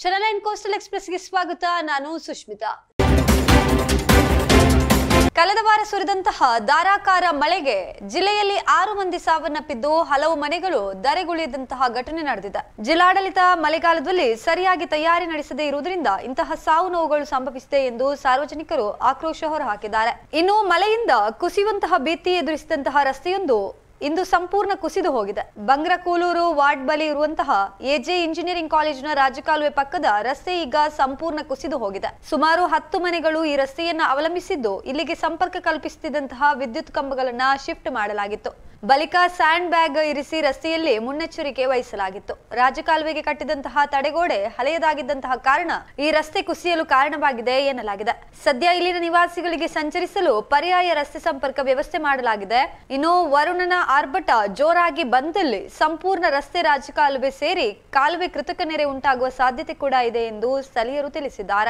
ಚನಲೈನ್ coastal ಎಕ್ಸ್ಪ್ರೆಸ್ಗೆ ಸ್ವಾಗತ ನಾನು ಸುಷ್ಮಿತಾ ಕಳೆದ ವಾರ ಸುರಿದಂತಹ ಧಾರಾಕಾರ ಮಳೆಗೆ ಜಿಲ್ಲೆಯಲ್ಲಿ ಆರು ಮಂದಿ ಸಾವನ್ನಪ್ಪಿದ್ದು ಹಲವು ಮನೆಗಳು ಧರೆಗುಳಿದಂತಹ ಘಟನೆ ನಡೆದಿದೆ ಜಿಲ್ಲಾಡಳಿತ ಮಳೆಗಾಲದಲ್ಲಿ ಸರಿಯಾಗಿ ತಯಾರಿ ನಡೆಸದೇ ಇರುವುದರಿಂದ ಇಂತಹ ಸಾವು ನೋವುಗಳು ಸಂಭವಿಸಿದೆ ಎಂದು ಸಾರ್ವಜನಿಕರು ಆಕ್ರೋಶ ಹೊರಹಾಕಿದ್ದಾರೆ ಇನ್ನು ಮಳೆಯಿಂದ ಕುಸಿಯುವಂತಹ ಭೀತಿ ಎದುರಿಸಿದಂತಹ ರಸ್ತೆಯೊಂದು ಇಂದು ಸಂಪೂರ್ಣ ಕುಸಿದು ಹೋಗಿದೆ ಬಂಗ್ರಕೂಲೂರು ವಾರ್ಡ್ ಬಳಿ ಇರುವಂತಹ ಎಜೆ ಇಂಜಿನಿಯರಿಂಗ್ ಕಾಲೇಜಿನ ರಾಜಕಾಲುವೆ ಪಕ್ಕದ ರಸ್ತೆ ಈಗ ಸಂಪೂರ್ಣ ಕುಸಿದು ಹೋಗಿದೆ ಸುಮಾರು ಹತ್ತು ಮನೆಗಳು ಈ ರಸ್ತೆಯನ್ನ ಅವಲಂಬಿಸಿದ್ದು ಇಲ್ಲಿಗೆ ಸಂಪರ್ಕ ಕಲ್ಪಿಸುತ್ತಿದ್ದಂತಹ ವಿದ್ಯುತ್ ಕಂಬಗಳನ್ನ ಶಿಫ್ಟ್ ಮಾಡಲಾಗಿತ್ತು ಬಳಿಕ ಸ್ಯಾಂಡ್ ಬ್ಯಾಗ್ ಇರಿಸಿ ರಸ್ತೆಯಲ್ಲಿ ಮುನ್ನೆಚ್ಚರಿಕೆ ವಹಿಸಲಾಗಿತ್ತು ರಾಜಕಾಲುವೆಗೆ ಕಟ್ಟಿದಂತಹ ತಡೆಗೋಡೆ ಹಳೆಯದಾಗಿದ್ದಂತಹ ಕಾರಣ ಈ ರಸ್ತೆ ಕುಸಿಯಲು ಕಾರಣವಾಗಿದೆ ಎನ್ನಲಾಗಿದೆ ಸದ್ಯ ಇಲ್ಲಿನ ನಿವಾಸಿಗಳಿಗೆ ಸಂಚರಿಸಲು ಪರ್ಯಾಯ ರಸ್ತೆ ಸಂಪರ್ಕ ವ್ಯವಸ್ಥೆ ಮಾಡಲಾಗಿದೆ ಇನ್ನು ವರುಣನ ಆರ್ಭಟ ಜೋರಾಗಿ ಬಂದಲ್ಲಿ ಸಂಪೂರ್ಣ ರಸ್ತೆ ರಾಜಕಾಲುವೆ ಸೇರಿ ಕಾಲುವೆ ಕೃತಕ ನೆರೆ ಉಂಟಾಗುವ ಸಾಧ್ಯತೆ ಕೂಡ ಇದೆ ಎಂದು ಸ್ಥಳೀಯರು ತಿಳಿಸಿದ್ದಾರೆ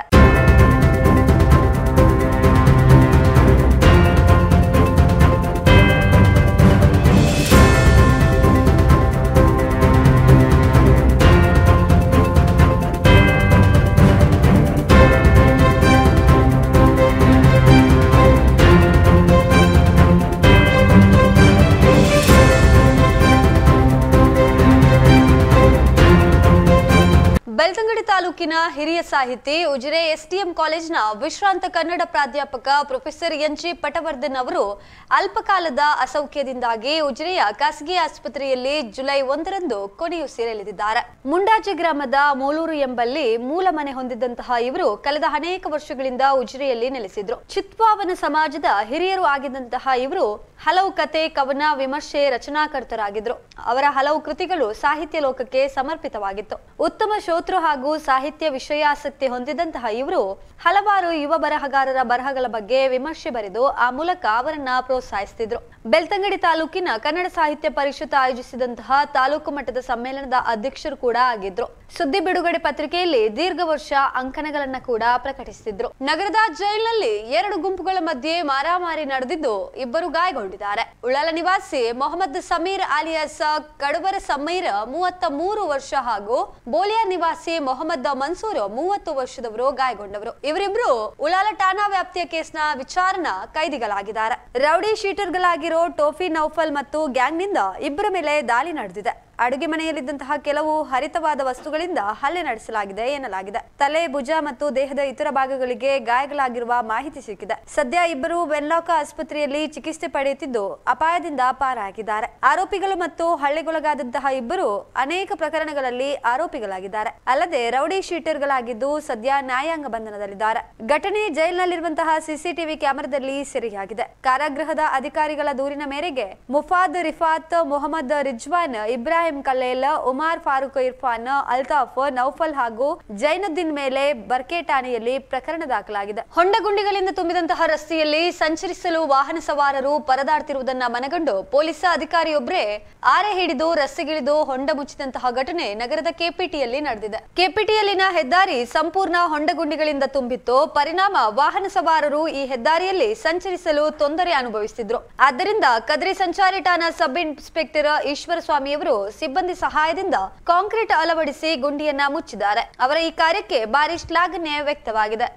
ಬೆಳ್ತಂಗಡಿ ತಾಲೂಕಿನ ಹಿರಿಯ ಸಾಹಿತಿ ಉಜಿರೆ ಎಸ್ಟಿಎಂ ಕಾಲೇಜಿನ ವಿಶ್ರಾಂತ ಕನ್ನಡ ಪ್ರಾಧ್ಯಾಪಕ ಪ್ರೊಫೆಸರ್ ಎನ್ ಜಿ ಪಟವರ್ಧನ್ ಅವರು ಅಲ್ಪಕಾಲದ ಅಸೌಖ್ಯದಿಂದಾಗಿ ಉಜಿರೆಯ ಖಾಸಗಿ ಆಸ್ಪತ್ರೆಯಲ್ಲಿ ಜುಲೈ ಒಂದರಂದು ಕೊನೆಯುಸಿರೆಳೆದಿದ್ದಾರೆ ಮುಂಡಾಜೆ ಗ್ರಾಮದ ಮೂಳೂರು ಎಂಬಲ್ಲಿ ಮೂಲ ಮನೆ ಹೊಂದಿದ್ದಂತಹ ಇವರು ಕಳೆದ ಅನೇಕ ವರ್ಷಗಳಿಂದ ಉಜಿರೆಯಲ್ಲಿ ನೆಲೆಸಿದ್ರು ಚಿತ್ಪಾವನ ಸಮಾಜದ ಹಿರಿಯರು ಆಗಿದ್ದಂತಹ ಇವರು ಹಲವು ಕತೆ ಕವನ ವಿಮರ್ಶೆ ರಚನಾಕರ್ತರಾಗಿದ್ರು ಅವರ ಹಲವು ಕೃತಿಗಳು ಸಾಹಿತ್ಯ ಲೋಕಕ್ಕೆ ಸಮರ್ಪಿತವಾಗಿತ್ತು ಉತ್ತಮ ಶೋತೃ ಹಾಗೂ ಸಾಹಿತ್ಯ ವಿಷಯಾಸಕ್ತಿ ಹೊಂದಿದಂತಹ ಇವರು ಹಲವಾರು ಯುವ ಬರಹಗಾರರ ಬರಹಗಳ ಬಗ್ಗೆ ವಿಮರ್ಶೆ ಬರೆದು ಆ ಮೂಲಕ ಅವರನ್ನ ಪ್ರೋತ್ಸಾಹಿಸುತ್ತಿದ್ರು ಬೆಳ್ತಂಗಡಿ ತಾಲೂಕಿನ ಕನ್ನಡ ಸಾಹಿತ್ಯ ಪರಿಷತ್ ಆಯೋಜಿಸಿದಂತಹ ತಾಲೂಕು ಮಟ್ಟದ ಸಮ್ಮೇಳನದ ಅಧ್ಯಕ್ಷರು ಕೂಡ ಆಗಿದ್ರು ಸುದ್ದಿ ಬಿಡುಗಡೆ ಪತ್ರಿಕೆಯಲ್ಲಿ ದೀರ್ಘ ವರ್ಷ ಅಂಕಣಗಳನ್ನ ಕೂಡ ಪ್ರಕಟಿಸಿದ್ರು ನಗರದ ಜೈಲಿನಲ್ಲಿ ಎರಡು ಗುಂಪುಗಳ ಮಧ್ಯೆ ಮಾರಾಮಾರಿ ನಡೆದಿದ್ದು ಇಬ್ಬರು ಗಾಯಗೊಂಡಿದ್ದಾರೆ ಉಳ್ಳಾಲ ನಿವಾಸಿ ಮೊಹಮ್ಮದ್ ಸಮೀರ್ ಆಲಿಯಾಸ್ ಕಡುವರ ಸಮೀರ್ ಮೂವತ್ತ ಮೂರು ವರ್ಷ ಹಾಗೂ ಬೋಲಿಯಾ ನಿವಾಸಿ ಮೊಹಮ್ಮದ್ ಮನ್ಸೂರ್ ಮೂವತ್ತು ವರ್ಷದವರು ಗಾಯಗೊಂಡವರು ಇವರಿಬ್ರು ಉಳಾಲ ಠಾಣಾ ವ್ಯಾಪ್ತಿಯ ಕೇಸ್ನ ವಿಚಾರಣಾ ಕೈದಿಗಳಾಗಿದ್ದಾರೆ ರೌಡಿ ಶೀಟರ್ಗಳಾಗಿರೋ ಟೋಫಿ ನೌಫಲ್ ಮತ್ತು ಗ್ಯಾಂಗ್ನಿಂದ ಇಬ್ಬರ ಮೇಲೆ ದಾಳಿ ನಡೆದಿದೆ ಅಡುಗೆ ಮನೆಯಲ್ಲಿದ್ದಂತಹ ಕೆಲವು ಹರಿತವಾದ ವಸ್ತುಗಳಿಂದ ಹಲ್ಲೆ ನಡೆಸಲಾಗಿದೆ ಎನ್ನಲಾಗಿದೆ ತಲೆ ಭುಜ ಮತ್ತು ದೇಹದ ಇತರ ಭಾಗಗಳಿಗೆ ಗಾಯಗಳಾಗಿರುವ ಮಾಹಿತಿ ಸಿಕ್ಕಿದೆ ಸದ್ಯ ಇಬ್ಬರು ವೆನ್ಲಾಕ ಆಸ್ಪತ್ರೆಯಲ್ಲಿ ಚಿಕಿತ್ಸೆ ಪಡೆಯುತ್ತಿದ್ದು ಅಪಾಯದಿಂದ ಪಾರಾಗಿದ್ದಾರೆ ಆರೋಪಿಗಳು ಮತ್ತು ಹಳ್ಳಿಗೊಳಗಾದಂತಹ ಇಬ್ಬರು ಅನೇಕ ಪ್ರಕರಣಗಳಲ್ಲಿ ಆರೋಪಿಗಳಾಗಿದ್ದಾರೆ ಅಲ್ಲದೆ ರೌಡಿ ಶೀಟರ್ಗಳಾಗಿದ್ದು ಸದ್ಯ ನ್ಯಾಯಾಂಗ ಬಂಧನದಲ್ಲಿದ್ದಾರೆ ಘಟನೆ ಜೈಲಿನಲ್ಲಿರುವಂತಹ ಸಿಸಿಟಿವಿ ಕ್ಯಾಮೆರಾದಲ್ಲಿ ಸೆರೆಯಾಗಿದೆ ಕಾರಾಗೃಹದ ಅಧಿಕಾರಿಗಳ ದೂರಿನ ಮೇರೆಗೆ ಮುಫಾದ್ ರಿಫಾತ್ ಮೊಹಮ್ಮದ್ ರಿಜ್ವಾನ್ ಇಬ್ರಾಹಿಂ ಕಲೇಲ್ ಉಮಾರ್ ಫಾರೂಕ್ ಇರ್ಫಾನ್ ಅಲ್ತಾಫ್ ನೌಫಲ್ ಹಾಗೂ ಜೈನುದ್ದೀನ್ ಮೇಲೆ ಬರ್ಕೆ ಠಾಣೆಯಲ್ಲಿ ಪ್ರಕರಣ ದಾಖಲಾಗಿದೆ ಹೊಂಡಗುಂಡಿಗಳಿಂದ ತುಂಬಿದಂತಹ ರಸ್ತೆಯಲ್ಲಿ ಸಂಚರಿಸಲು ವಾಹನ ಸವಾರರು ಪರದಾಡ್ತಿರುವುದನ್ನ ಮನಗಂಡು ಪೊಲೀಸ್ ಅಧಿಕಾರಿಯೊಬ್ಬರೇ ಆರೆ ಹಿಡಿದು ರಸ್ತೆಗಿಳಿದು ಹೊಂಡ ಮುಚ್ಚಿದಂತಹ ಘಟನೆ ನಗರದ ಕೆಪಿಟಿಯಲ್ಲಿ ನಡೆದಿದೆ ಕೆಪಿಟಿಯಲ್ಲಿನ ಹೆದ್ದಾರಿ ಸಂಪೂರ್ಣ ಹೊಂಡಗುಂಡಿಗಳಿಂದ ತುಂಬಿತ್ತು ಪರಿಣಾಮ ವಾಹನ ಸವಾರರು ಈ ಹೆದ್ದಾರಿಯಲ್ಲಿ ಸಂಚರಿಸಲು ತೊಂದರೆ ಅನುಭವಿಸುತ್ತಿದ್ರು ಆದ್ದರಿಂದ ಕದ್ರಿ ಸಂಚಾರಿ ಠಾಣಾ ಸಬ್ ಇನ್ಸ್ಪೆಕ್ಟರ್ ಈಶ್ವರ ಸ್ವಾಮಿಯವರು ಸಿಬ್ಬಂದಿ ಸಹಾಯದಿಂದ ಕಾಂಕ್ರೀಟ್ ಅಳವಡಿಸಿ ಗುಂಡಿಯನ್ನ ಮುಚ್ಚಿದ್ದಾರೆ ಅವರ ಈ ಕಾರ್ಯಕ್ಕೆ ಭಾರಿ ಶ್ಲಾಘನೆ ವ್ಯಕ್ತವಾಗಿದೆ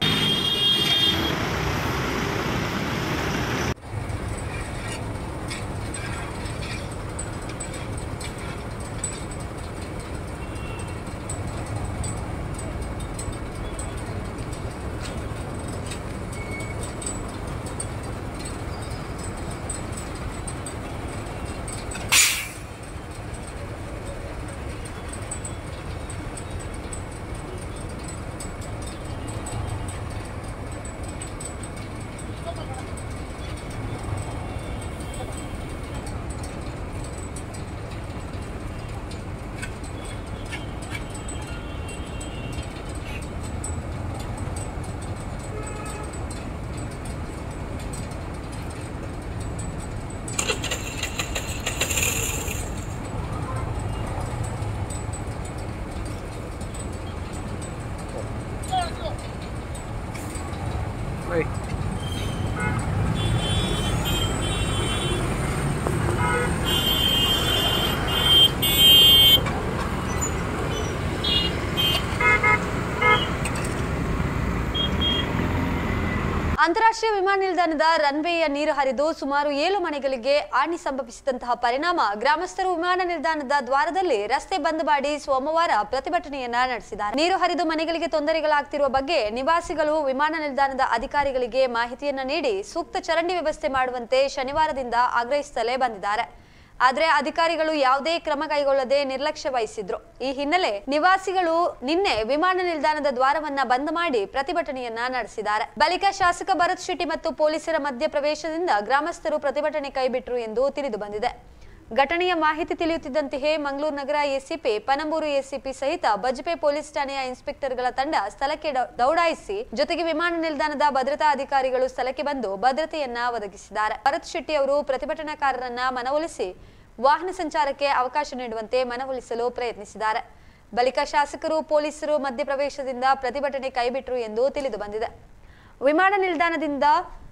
ಅಂತಾರಾಷ್ಟ್ರೀಯ ವಿಮಾನ ನಿಲ್ದಾಣದ ರನ್ವೇಯ ನೀರು ಹರಿದು ಸುಮಾರು ಏಳು ಮನೆಗಳಿಗೆ ಹಾನಿ ಸಂಭವಿಸಿದಂತಹ ಪರಿಣಾಮ ಗ್ರಾಮಸ್ಥರು ವಿಮಾನ ನಿಲ್ದಾಣದ ದ್ವಾರದಲ್ಲಿ ರಸ್ತೆ ಬಂದ್ ಮಾಡಿ ಸೋಮವಾರ ಪ್ರತಿಭಟನೆಯನ್ನ ನಡೆಸಿದ್ದಾರೆ ನೀರು ಹರಿದು ಮನೆಗಳಿಗೆ ತೊಂದರೆಗಳಾಗ್ತಿರುವ ಬಗ್ಗೆ ನಿವಾಸಿಗಳು ವಿಮಾನ ನಿಲ್ದಾಣದ ಅಧಿಕಾರಿಗಳಿಗೆ ಮಾಹಿತಿಯನ್ನ ನೀಡಿ ಸೂಕ್ತ ಚರಂಡಿ ವ್ಯವಸ್ಥೆ ಮಾಡುವಂತೆ ಶನಿವಾರದಿಂದ ಆಗ್ರಹಿಸುತ್ತಲೇ ಬಂದಿದ್ದಾರೆ ಆದ್ರೆ ಅಧಿಕಾರಿಗಳು ಯಾವುದೇ ಕ್ರಮ ಕೈಗೊಳ್ಳದೆ ನಿರ್ಲಕ್ಷ್ಯ ವಹಿಸಿದ್ರು ಈ ಹಿನ್ನೆಲೆ ನಿವಾಸಿಗಳು ನಿನ್ನೆ ವಿಮಾನ ನಿಲ್ದಾಣದ ದ್ವಾರವನ್ನ ಬಂದ್ ಮಾಡಿ ಪ್ರತಿಭಟನೆಯನ್ನ ನಡೆಸಿದ್ದಾರೆ ಬಳಿಕ ಶಾಸಕ ಭರತ್ ಶೆಟ್ಟಿ ಮತ್ತು ಪೊಲೀಸರ ಮಧ್ಯ ಪ್ರವೇಶದಿಂದ ಗ್ರಾಮಸ್ಥರು ಪ್ರತಿಭಟನೆ ಕೈಬಿಟ್ರು ಎಂದು ತಿಳಿದು ಬಂದಿದೆ ಘಟನೆಯ ಮಾಹಿತಿ ತಿಳಿಯುತ್ತಿದ್ದಂತೆಯೇ ಮಂಗಳೂರು ನಗರ ಎಸಿಪಿ ಪನಂಬೂರು ಎಸಿಪಿ ಸಹಿತ ಬಜ್ಪೆ ಪೊಲೀಸ್ ಠಾಣೆಯ ಇನ್ಸ್ಪೆಕ್ಟರ್ಗಳ ತಂಡ ಸ್ಥಳಕ್ಕೆ ದೌ- ದೌಡಾಯಿಸಿ ಜೊತೆಗೆ ವಿಮಾನ ನಿಲ್ದಾಣದ ಭದ್ರತಾ ಅಧಿಕಾರಿಗಳು ಸ್ಥಳಕ್ಕೆ ಬಂದು ಭದ್ರತೆಯನ್ನ ಒದಗಿಸಿದ್ದಾರೆ ಭರತ್ ಶೆಟ್ಟಿ ಅವರು ಪ್ರತಿಭಟನಾಕಾರರನ್ನ ಮನವೊಲಿಸಿ ವಾಹನ ಸಂಚಾರಕ್ಕೆ ಅವಕಾಶ ನೀಡುವಂತೆ ಮನವೊಲಿಸಲು ಪ್ರಯತ್ನಿಸಿದ್ದಾರೆ ಬಳಿಕ ಶಾಸಕರು ಪೊಲೀಸರು ಮಧ್ಯಪ್ರವೇಶದಿಂದ ಪ್ರತಿಭಟನೆ ಕೈಬಿಟ್ರು ಎಂದು ತಿಳಿದು ಬಂದಿದೆ ವಿಮಾನ ನಿಲ್ದಾಣದಿಂದ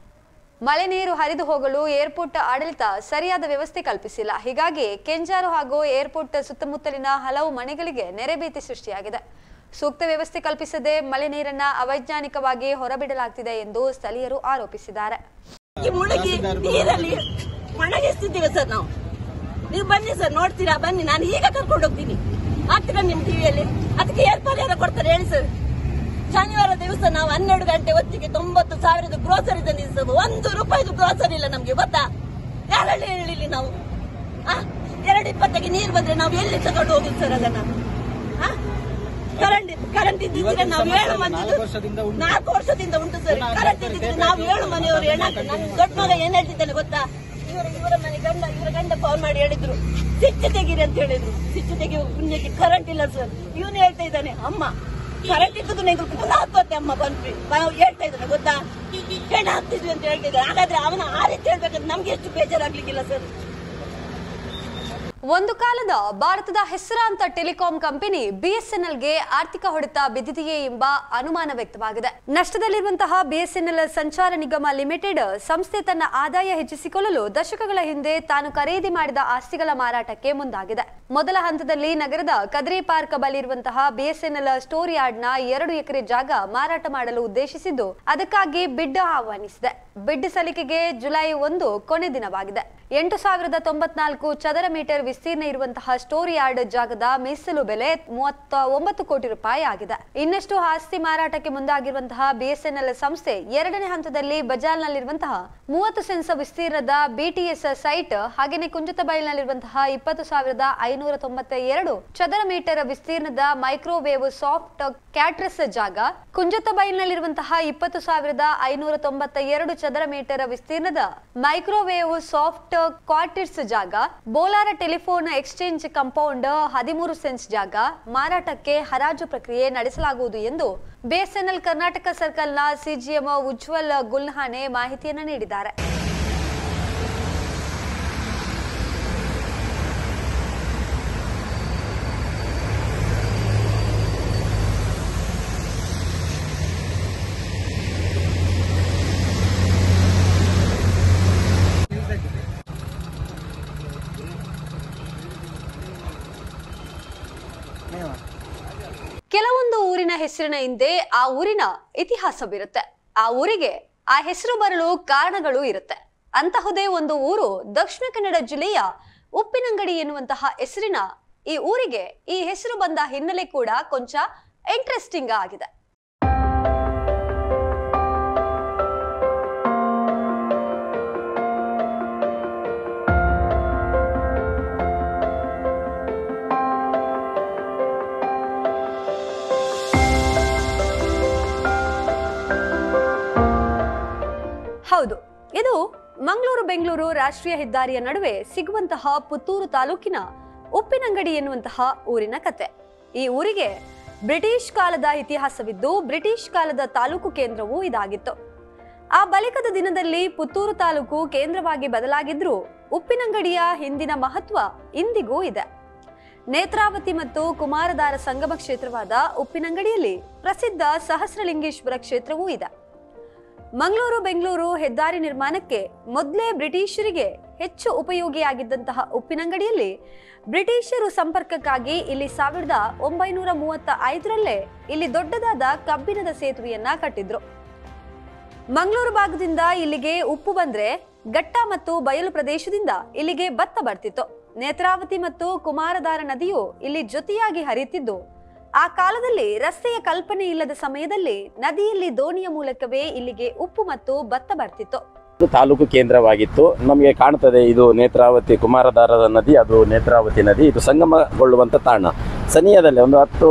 ಮಳೆ ನೀರು ಹರಿದು ಹೋಗಲು ಏರ್ಪೋರ್ಟ್ ಆಡಳಿತ ಸರಿಯಾದ ವ್ಯವಸ್ಥೆ ಕಲ್ಪಿಸಿಲ್ಲ ಹೀಗಾಗಿ ಕೆಂಜಾರು ಹಾಗೂ ಏರ್ಪೋರ್ಟ್ ಸುತ್ತಮುತ್ತಲಿನ ಹಲವು ಮನೆಗಳಿಗೆ ನೆರೆಭೀತಿ ಸೃಷ್ಟಿಯಾಗಿದೆ ಸೂಕ್ತ ವ್ಯವಸ್ಥೆ ಕಲ್ಪಿಸದೆ ಮಳೆ ನೀರನ್ನ ಅವೈಜ್ಞಾನಿಕವಾಗಿ ಹೊರಬಿಡಲಾಗ್ತಿದೆ ಎಂದು ಸ್ಥಳೀಯರು ಆರೋಪಿಸಿದ್ದಾರೆ ಈ ಮುಳುಗಿ ನೀರಲ್ಲಿ ಮಣಗಿಸ್ತಿದ್ದೀವಿ ಸರ್ ನಾವು ನೀವು ಬನ್ನಿ ಸರ್ ನೋಡ್ತೀರಾ ಬನ್ನಿ ನಾನು ಈಗ ಕರ್ಕೊಂಡು ಹೋಗ್ತೀನಿ ಆಗ್ತೀರಾ ನಿಮ್ ಟಿವಿಯಲ್ಲಿ ಅದಕ್ಕೆ ಏರ್ ಪರಿಹಾರ ಕೊಡ್ತಾರೆ ಹೇಳಿ ಸರ್ ಶನಿವಾರ ದಿವಸ ನಾವು ಹನ್ನೆರಡು ಗಂಟೆ ಹೊತ್ತಿಗೆ ತೊಂಬತ್ತು ಸಾವಿರದ ಗ್ರೋಸರಿ ತಂದಿದ್ದೀವಿ ಸರ್ ಒಂದು ರೂಪಾಯಿದು ಗ್ರೋಸರಿ ಇಲ್ಲ ನಮ್ಗೆ ಗೊತ್ತಾ ಯಾರಲ್ಲಿ ಹೇಳಿಲಿ ನಾವು ಆ? ಎರಡು ಇಪ್ಪತ್ತಕ್ಕೆ ನೀರು ಬಂದ್ರೆ ನಾವು ಎಲ್ಲಿ ತಗೊಂಡು ಹೋಗುದು ಸರ್ ಅದನ್ನ ಆ? ಕರೆಂಟ್ ಕರೆಂಟ್ ಇದ್ದಿದ್ರೆ ನಾವು ಏಳು ಮಂದಿ ನಾಲ್ಕು ವರ್ಷದಿಂದ ಉಂಟು. ನಾಲ್ಕು ವರ್ಷದಿಂದ ಉಂಟು ಸರ್ ಕರೆಂಟ್ ಇದ್ದಿದ್ರೆ ನಾವು ಏಳು ಮನೆಯವರು ಏನಾಗ್ತದೆ ನನ್ನ ದೊಡ್ಡ ಮಗ ಏನ್ ಹೇಳ್ತಿದ್ದಾನೆ ಗೊತ್ತಾ ಇವರ ಇವರ ಮನೆ ಗಂಡ ಇವರ ಗಂಡ ಫೋನ್ ಮಾಡಿ ಹೇಳಿದ್ರು ಸಿಚ್ಚು ತೆಗೀರಿ ಅಂತ ಹೇಳಿದ್ರು ಸಿಚ್ಚು ತೆಗೆಯುವ ಪುಣ್ಯಕ್ಕೆ ಕರೆಂಟ್ ಇಲ್ಲ ಸರ್ ಇವನು ಹೇಳ್ತಾ ಇದ್ದಾನೆ ಅಮ್ಮ ಕರೆಂಟ್ ಇದ್ದದ್ದು ನೀವು ಪುನಃ ಹಾಕೋತೆ ಅಮ್ಮ ಬಂದ್ವಿ ಬ- ಹೇಳ್ತಾ ಇದ್ದಾನೆ ಗೊತ್ತಾ ಹೆಣ ಹಾಕ್ತಿದ್ವಿ ಅಂತ ಹೇಳ್ತಾ ಇದ್ದಾನೆ ಹಾಗಾದ್ರೆ ಅವನ ಆ ರೀತಿ ಹೇಳ್ಬೇಕಂದ್ರೆ ನಮ್ಗೆ ಎಷ್ಟು ಬೇಜಾರಾಗ್ಲಿಕ್ಕಿಲ್ಲ ಸರ್ ಒಂದು ಕಾಲದ ಭಾರತದ ಹೆಸರಾಂತ ಟೆಲಿಕಾಂ ಕಂಪನಿ ಬಿಎಸ್ಎನ್ಎಲ್ಗೆ ಆರ್ಥಿಕ ಹೊಡೆತ ಬಿದ್ದಿದೆಯೇ ಎಂಬ ಅನುಮಾನ ವ್ಯಕ್ತವಾಗಿದೆ ನಷ್ಟದಲ್ಲಿರುವಂತಹ ಬಿಎಸ್ಎನ್ಎಲ್ ಸಂಚಾರ ನಿಗಮ ಲಿಮಿಟೆಡ್ ಸಂಸ್ಥೆ ತನ್ನ ಆದಾಯ ಹೆಚ್ಚಿಸಿಕೊಳ್ಳಲು ದಶಕಗಳ ಹಿಂದೆ ತಾನು ಖರೀದಿ ಮಾಡಿದ ಆಸ್ತಿಗಳ ಮಾರಾಟಕ್ಕೆ ಮುಂದಾಗಿದೆ ಮೊದಲ ಹಂತದಲ್ಲಿ ನಗರದ ಕದ್ರಿ ಪಾರ್ಕ್ ಬಳಿ ಇರುವಂತಹ ಬಿಎಸ್ಎನ್ಎಲ್ ಸ್ಟೋರ್ ಯಾರ್ಡ್ನ ಎರಡು ಎಕರೆ ಜಾಗ ಮಾರಾಟ ಮಾಡಲು ಉದ್ದೇಶಿಸಿದ್ದು ಅದಕ್ಕಾಗಿ ಬಿಡ್ ಆಹ್ವಾನಿಸಿದೆ ಬಿಡ್ ಸಲ್ಲಿಕೆಗೆ ಜುಲೈ ಒಂದು ಕೊನೆ ದಿನವಾಗಿದೆ ಎಂಟು ಸಾವಿರದ ತೊಂಬತ್ನಾಲ್ಕು ಚದರ ಮೀಟರ್ ವಿಸ್ತೀರ್ಣ ಇರುವಂತಹ ಸ್ಟೋರ್ ಯಾರ್ಡ್ ಜಾಗದ ಮೀಸಲು ಬೆಲೆ ಮೂವತ್ತ ಒಂಬತ್ತು ಕೋಟಿ ರೂಪಾಯಿ ಆಗಿದೆ ಇನ್ನಷ್ಟು ಆಸ್ತಿ ಮಾರಾಟಕ್ಕೆ ಮುಂದಾಗಿರುವಂತಹ ಬಿಎಸ್ಎನ್ಎಲ್ ಸಂಸ್ಥೆ ಎರಡನೇ ಹಂತದಲ್ಲಿ ಬಜಾರ್ನಲ್ಲಿರುವಂತಹ ಮೂವತ್ತು ಸೆನ್ಸ್ ವಿಸ್ತೀರ್ಣದ ಬಿಟಿಎಸ್ ಸೈಟ್ ಹಾಗೆಯೇ ಕುಂಜತಬೈಲ್ನಲ್ಲಿರುವಂತಹ ಇಪ್ಪತ್ತು ಸಾವಿರದ ಐನೂರ ತೊಂಬತ್ತ ಎರಡು ಚದರ ಮೀಟರ್ ವಿಸ್ತೀರ್ಣದ ಮೈಕ್ರೋವೇವ್ ಸಾಫ್ಟ್ ಕ್ಯಾಟ್ರಸ್ ಜಾಗ ಕುಂಜತಬೈಲ್ನಲ್ಲಿರುವಂತಹ ಇಪ್ಪತ್ತು ಸಾವಿರದ ಐನೂರ ತೊಂಬತ್ತ ಎರಡು ಚದರ ಮೀಟರ್ ವಿಸ್ತೀರ್ಣದ ಮೈಕ್ರೋವೇವ್ ಸಾಫ್ಟ್ ಕ್ವಾರ್ಟಿರ್ಸ್ ಜಾಗ ಬೋಲಾರ ಟೆಲಿಫೋನ್ ಎಕ್ಸ್ಚೇಂಜ್ ಕಾಂಪೌಂಡ್ ಹದಿಮೂರು ಸೆನ್ಸ್ ಜಾಗ ಮಾರಾಟಕ್ಕೆ ಹರಾಜು ಪ್ರಕ್ರಿಯೆ ನಡೆಸಲಾಗುವುದು ಎಂದು ಬಿಎಸ್ಎನ್ಎಲ್ ಕರ್ನಾಟಕ ಸರ್ಕಲ್ನ ಸಿಜಿಎಂ ಉಜ್ವಲ್ ಗುಲ್ಹಾನೆ ಮಾಹಿತಿಯನ್ನು ನೀಡಿದ್ದಾರೆ ಕೆಲವೊಂದು ಊರಿನ ಹೆಸರಿನ ಹಿಂದೆ ಆ ಊರಿನ ಇತಿಹಾಸವಿರುತ್ತೆ ಆ ಊರಿಗೆ ಆ ಹೆಸರು ಬರಲು ಕಾರಣಗಳು ಇರುತ್ತೆ ಅಂತಹುದೇ ಒಂದು ಊರು ದಕ್ಷಿಣ ಕನ್ನಡ ಜಿಲ್ಲೆಯ ಉಪ್ಪಿನಂಗಡಿ ಎನ್ನುವಂತಹ ಹೆಸರಿನ ಈ ಊರಿಗೆ ಈ ಹೆಸರು ಬಂದ ಹಿನ್ನೆಲೆ ಕೂಡ ಕೊಂಚ ಇಂಟ್ರೆಸ್ಟಿಂಗ್ ಆಗಿದೆ ಹೌದು ಇದು ಮಂಗಳೂರು ಬೆಂಗಳೂರು ರಾಷ್ಟ್ರೀಯ ಹೆದ್ದಾರಿಯ ನಡುವೆ ಸಿಗುವಂತಹ ಪುತ್ತೂರು ತಾಲೂಕಿನ ಉಪ್ಪಿನಂಗಡಿ ಎನ್ನುವಂತಹ ಊರಿನ ಕತೆ ಈ ಊರಿಗೆ ಬ್ರಿಟಿಷ್ ಕಾಲದ ಇತಿಹಾಸವಿದ್ದು ಬ್ರಿಟಿಷ್ ಕಾಲದ ತಾಲೂಕು ಕೇಂದ್ರವೂ ಇದಾಗಿತ್ತು ಆ ಬಳಿಕದ ದಿನದಲ್ಲಿ ಪುತ್ತೂರು ತಾಲೂಕು ಕೇಂದ್ರವಾಗಿ ಬದಲಾಗಿದ್ರೂ ಉಪ್ಪಿನಂಗಡಿಯ ಹಿಂದಿನ ಮಹತ್ವ ಇಂದಿಗೂ ಇದೆ ನೇತ್ರಾವತಿ ಮತ್ತು ಕುಮಾರಧಾರ ಸಂಗಮ ಕ್ಷೇತ್ರವಾದ ಉಪ್ಪಿನಂಗಡಿಯಲ್ಲಿ ಪ್ರಸಿದ್ಧ ಸಹಸ್ರಲಿಂಗೇಶ್ವರ ಕ್ಷೇತ್ರವೂ ಇದೆ ಮಂಗಳೂರು ಬೆಂಗಳೂರು ಹೆದ್ದಾರಿ ನಿರ್ಮಾಣಕ್ಕೆ ಮೊದಲೇ ಬ್ರಿಟಿಷರಿಗೆ ಹೆಚ್ಚು ಉಪಯೋಗಿಯಾಗಿದ್ದಂತಹ ಉಪ್ಪಿನಂಗಡಿಯಲ್ಲಿ ಬ್ರಿಟಿಷರು ಸಂಪರ್ಕಕ್ಕಾಗಿ ಇಲ್ಲಿ ಸಾವಿರದ ಒಂಬೈನೂರ ಮೂವತ್ತ ಐದರಲ್ಲೇ ಇಲ್ಲಿ ದೊಡ್ಡದಾದ ಕಬ್ಬಿಣದ ಸೇತುವೆಯನ್ನ ಕಟ್ಟಿದ್ರು ಮಂಗಳೂರು ಭಾಗದಿಂದ ಇಲ್ಲಿಗೆ ಉಪ್ಪು ಬಂದ್ರೆ ಘಟ್ಟ ಮತ್ತು ಬಯಲು ಪ್ರದೇಶದಿಂದ ಇಲ್ಲಿಗೆ ಭತ್ತ ಬರ್ತಿತ್ತು ನೇತ್ರಾವತಿ ಮತ್ತು ಕುಮಾರಧಾರ ನದಿಯು ಇಲ್ಲಿ ಜೊತೆಯಾಗಿ ಹರಿಯುತ್ತಿದ್ದು ಆ ಕಾಲದಲ್ಲಿ ರಸ್ತೆಯ ಕಲ್ಪನೆ ಇಲ್ಲದ ಸಮಯದಲ್ಲಿ ನದಿಯಲ್ಲಿ ದೋಣಿಯ ಮೂಲಕವೇ ಇಲ್ಲಿಗೆ ಉಪ್ಪು ಮತ್ತು ಭತ್ತ ಬರ್ತಿತ್ತು ಇದು ತಾಲೂಕು ಕೇಂದ್ರವಾಗಿತ್ತು ನಮಗೆ ಕಾಣ್ತದೆ ಇದು ನೇತ್ರಾವತಿ ಕುಮಾರಧಾರದ ನದಿ ಅದು ನೇತ್ರಾವತಿ ನದಿ ಇದು ಸಂಗಮಗೊಳ್ಳುವಂಥ ತಾಣ ಸನಿಯದಲ್ಲೇ ಒಂದು ಹತ್ತು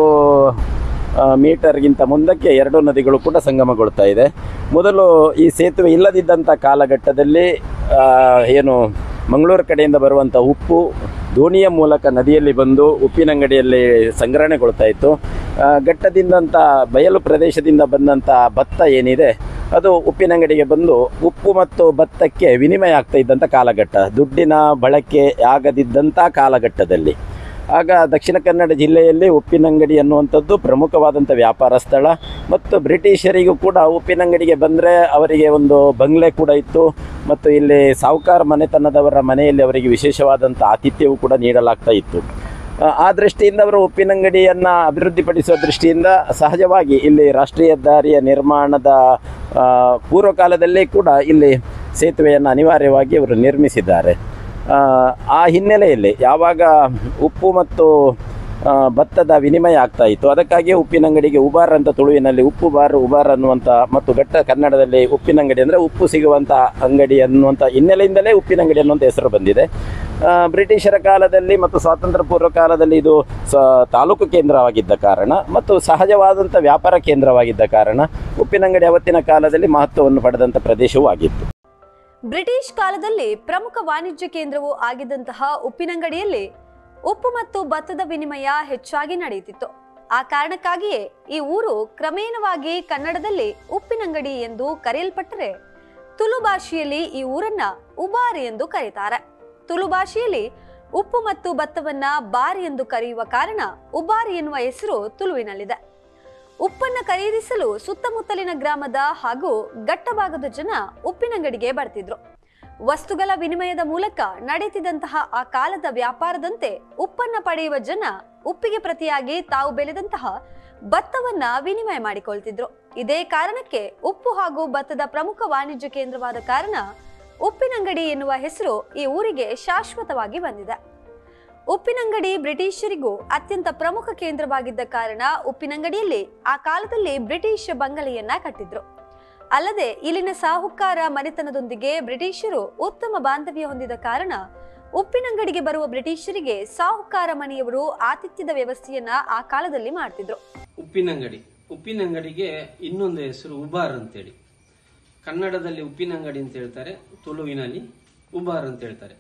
ಆ, ಮೀಟರ್ಗಿಂತ ಮುಂದಕ್ಕೆ ಎರಡು ನದಿಗಳು ಕೂಡ ಸಂಗಮಗೊಳ್ತಾ ಇದೆ ಮೊದಲು ಈ ಸೇತುವೆ ಇಲ್ಲದಿದ್ದಂಥ ಕಾಲಘಟ್ಟದಲ್ಲಿ ಆ, ಏನು ಮಂಗಳೂರು ಕಡೆಯಿಂದ ಬರುವಂಥ ಉಪ್ಪು ದೋಣಿಯ ಮೂಲಕ ನದಿಯಲ್ಲಿ ಬಂದು ಉಪ್ಪಿನಂಗಡಿಯಲ್ಲಿ ಸಂಗ್ರಹಣೆಗೊಳ್ತಾ ಇತ್ತು ಆ, ಘಟ್ಟದಿಂದಂಥ ಬಯಲು ಪ್ರದೇಶದಿಂದ ಬಂದಂಥ ಭತ್ತ ಏನಿದೆ ಅದು ಉಪ್ಪಿನಂಗಡಿಗೆ ಬಂದು ಉಪ್ಪು ಮತ್ತು ಭತ್ತಕ್ಕೆ ವಿನಿಮಯ ಆಗ್ತಾ ಇದ್ದಂಥ ಕಾಲಘಟ್ಟ ದುಡ್ಡಿನ ಬಳಕೆ ಆಗದಿದ್ದಂಥ ಕಾಲಘಟ್ಟದಲ್ಲಿ ಆಗ ದಕ್ಷಿಣ ಕನ್ನಡ ಜಿಲ್ಲೆಯಲ್ಲಿ ಉಪ್ಪಿನಂಗಡಿ ಅನ್ನುವಂಥದ್ದು ಪ್ರಮುಖವಾದಂಥ ವ್ಯಾಪಾರ ಸ್ಥಳ ಮತ್ತು ಬ್ರಿಟಿಷರಿಗೂ ಕೂಡ ಉಪ್ಪಿನಂಗಡಿಗೆ ಬಂದರೆ ಅವರಿಗೆ ಒಂದು ಬಂಗ್ಲೆ ಕೂಡ ಇತ್ತು ಮತ್ತು ಇಲ್ಲಿ ಸಾಹುಕಾರ ಮನೆತನದವರ ಮನೆಯಲ್ಲಿ ಅವರಿಗೆ ವಿಶೇಷವಾದಂಥ ಆತಿಥ್ಯವೂ ಕೂಡ ನೀಡಲಾಗ್ತಾ ಇತ್ತು ಆ, ಆ ದೃಷ್ಟಿಯಿಂದ ಅವರು ಉಪ್ಪಿನಂಗಡಿಯನ್ನು ಅಭಿವೃದ್ಧಿಪಡಿಸುವ ದೃಷ್ಟಿಯಿಂದ ಸಹಜವಾಗಿ ಇಲ್ಲಿ ರಾಷ್ಟ್ರೀಯ ಹೆದ್ದಾರಿಯ ನಿರ್ಮಾಣದ ಆ, ಪೂರ್ವಕಾಲದಲ್ಲೇ ಕೂಡ ಇಲ್ಲಿ ಸೇತುವೆಯನ್ನು ಅನಿವಾರ್ಯವಾಗಿ ಅವರು ನಿರ್ಮಿಸಿದ್ದಾರೆ ಆ, ಆ ಹಿನ್ನೆಲೆಯಲ್ಲಿ ಯಾವಾಗ ಉಪ್ಪು ಮತ್ತು ಆ, ಭತ್ತದ ವಿನಿಮಯ ಆಗ್ತಾ ಇತ್ತು ಅದಕ್ಕಾಗಿಯೇ ಉಪ್ಪಿನಂಗಡಿಗೆ ಉಬಾರ್ ಅಂತ ತುಳುವಿನಲ್ಲಿ ಉಪ್ಪು ಬಾರ್ ಉಬಾರ್ ಅನ್ನುವಂಥ ಮತ್ತು ಘಟ್ಟ ಕನ್ನಡದಲ್ಲಿ ಉಪ್ಪಿನಂಗಡಿ ಅಂದರೆ ಉಪ್ಪು ಸಿಗುವಂಥ ಅಂಗಡಿ ಅನ್ನುವಂಥ ಹಿನ್ನೆಲೆಯಿಂದಲೇ ಉಪ್ಪಿನಂಗಡಿ ಅನ್ನುವಂಥ ಹೆಸರು ಬಂದಿದೆ ಆ, ಬ್ರಿಟಿಷರ ಕಾಲದಲ್ಲಿ ಮತ್ತು ಸ್ವಾತಂತ್ರ್ಯ ಪೂರ್ವ ಕಾಲದಲ್ಲಿ ಇದು ಸ ತಾಲೂಕು ಕೇಂದ್ರವಾಗಿದ್ದ ಕಾರಣ ಮತ್ತು ಸಹಜವಾದಂಥ ವ್ಯಾಪಾರ ಕೇಂದ್ರವಾಗಿದ್ದ ಕಾರಣ ಉಪ್ಪಿನಂಗಡಿ ಅವತ್ತಿನ ಕಾಲದಲ್ಲಿ ಮಹತ್ವವನ್ನು ಪಡೆದಂಥ ಪ್ರದೇಶವೂ ಆಗಿತ್ತು ಬ್ರಿಟಿಷ್ ಕಾಲದಲ್ಲಿ ಪ್ರಮುಖ ವಾಣಿಜ್ಯ ಕೇಂದ್ರವೂ ಆಗಿದ್ದಂತಹ ಉಪ್ಪಿನಂಗಡಿಯಲ್ಲಿ ಉಪ್ಪು ಮತ್ತು ಭತ್ತದ ವಿನಿಮಯ ಹೆಚ್ಚಾಗಿ ನಡೆಯುತ್ತಿತ್ತು ಆ ಕಾರಣಕ್ಕಾಗಿಯೇ ಈ ಊರು ಕ್ರಮೇಣವಾಗಿ ಕನ್ನಡದಲ್ಲಿ ಉಪ್ಪಿನಂಗಡಿ ಎಂದು ಕರೆಯಲ್ಪಟ್ಟರೆ ತುಳು ಭಾಷೆಯಲ್ಲಿ ಈ ಊರನ್ನ ಉಬಾರಿ ಎಂದು ಕರೀತಾರೆ ತುಳು ಭಾಷೆಯಲ್ಲಿ ಉಪ್ಪು ಮತ್ತು ಭತ್ತವನ್ನ ಬಾರಿ ಎಂದು ಕರೆಯುವ ಕಾರಣ ಉಬಾರಿ ಎನ್ನುವ ಹೆಸರು ತುಳುವಿನಲ್ಲಿದೆ ಉಪ್ಪನ್ನ ಖರೀದಿಸಲು ಸುತ್ತಮುತ್ತಲಿನ ಗ್ರಾಮದ ಹಾಗೂ ಘಟ್ಟಭಾಗದ ಜನ ಉಪ್ಪಿನಂಗಡಿಗೆ ಬರ್ತಿದ್ರು ವಸ್ತುಗಳ ವಿನಿಮಯದ ಮೂಲಕ ನಡೆಯುತ್ತಿದ್ದಂತಹ ಆ ಕಾಲದ ವ್ಯಾಪಾರದಂತೆ ಉಪ್ಪನ್ನ ಪಡೆಯುವ ಜನ ಉಪ್ಪಿಗೆ ಪ್ರತಿಯಾಗಿ ತಾವು ಬೆಳೆದಂತಹ ಭತ್ತವನ್ನ ವಿನಿಮಯ ಮಾಡಿಕೊಳ್ತಿದ್ರು ಇದೇ ಕಾರಣಕ್ಕೆ ಉಪ್ಪು ಹಾಗೂ ಭತ್ತದ ಪ್ರಮುಖ ವಾಣಿಜ್ಯ ಕೇಂದ್ರವಾದ ಕಾರಣ ಉಪ್ಪಿನಂಗಡಿ ಎನ್ನುವ ಹೆಸರು ಈ ಊರಿಗೆ ಶಾಶ್ವತವಾಗಿ ಬಂದಿದೆ ಉಪ್ಪಿನಂಗಡಿ ಬ್ರಿಟಿಷರಿಗೂ ಅತ್ಯಂತ ಪ್ರಮುಖ ಕೇಂದ್ರವಾಗಿದ್ದ ಕಾರಣ ಉಪ್ಪಿನಂಗಡಿಯಲ್ಲಿ ಆ ಕಾಲದಲ್ಲಿ ಬ್ರಿಟಿಷ್ ಬಂಗಲೆಯನ್ನ ಕಟ್ಟಿದ್ರು ಅಲ್ಲದೆ ಇಲ್ಲಿನ ಸಾಹುಕಾರ ಮನೆತನದೊಂದಿಗೆ ಬ್ರಿಟಿಷರು ಉತ್ತಮ ಬಾಂಧವ್ಯ ಹೊಂದಿದ ಕಾರಣ ಉಪ್ಪಿನಂಗಡಿಗೆ ಬರುವ ಬ್ರಿಟಿಷರಿಗೆ ಸಾಹುಕಾರ ಮನೆಯವರು ಆತಿಥ್ಯದ ವ್ಯವಸ್ಥೆಯನ್ನ ಆ ಕಾಲದಲ್ಲಿ ಮಾಡ್ತಿದ್ರು ಉಪ್ಪಿನಂಗಡಿ ಉಪ್ಪಿನಂಗಡಿಗೆ ಇನ್ನೊಂದು ಹೆಸರು ಉಬಾರ್ ಅಂತೇಳಿ ಕನ್ನಡದಲ್ಲಿ ಉಪ್ಪಿನಂಗಡಿ ಅಂತ ಹೇಳ್ತಾರೆ ತುಳುವಿನಲ್ಲಿ ಉಬಾರ್ ಅಂತ ಹೇಳ್ತಾರೆ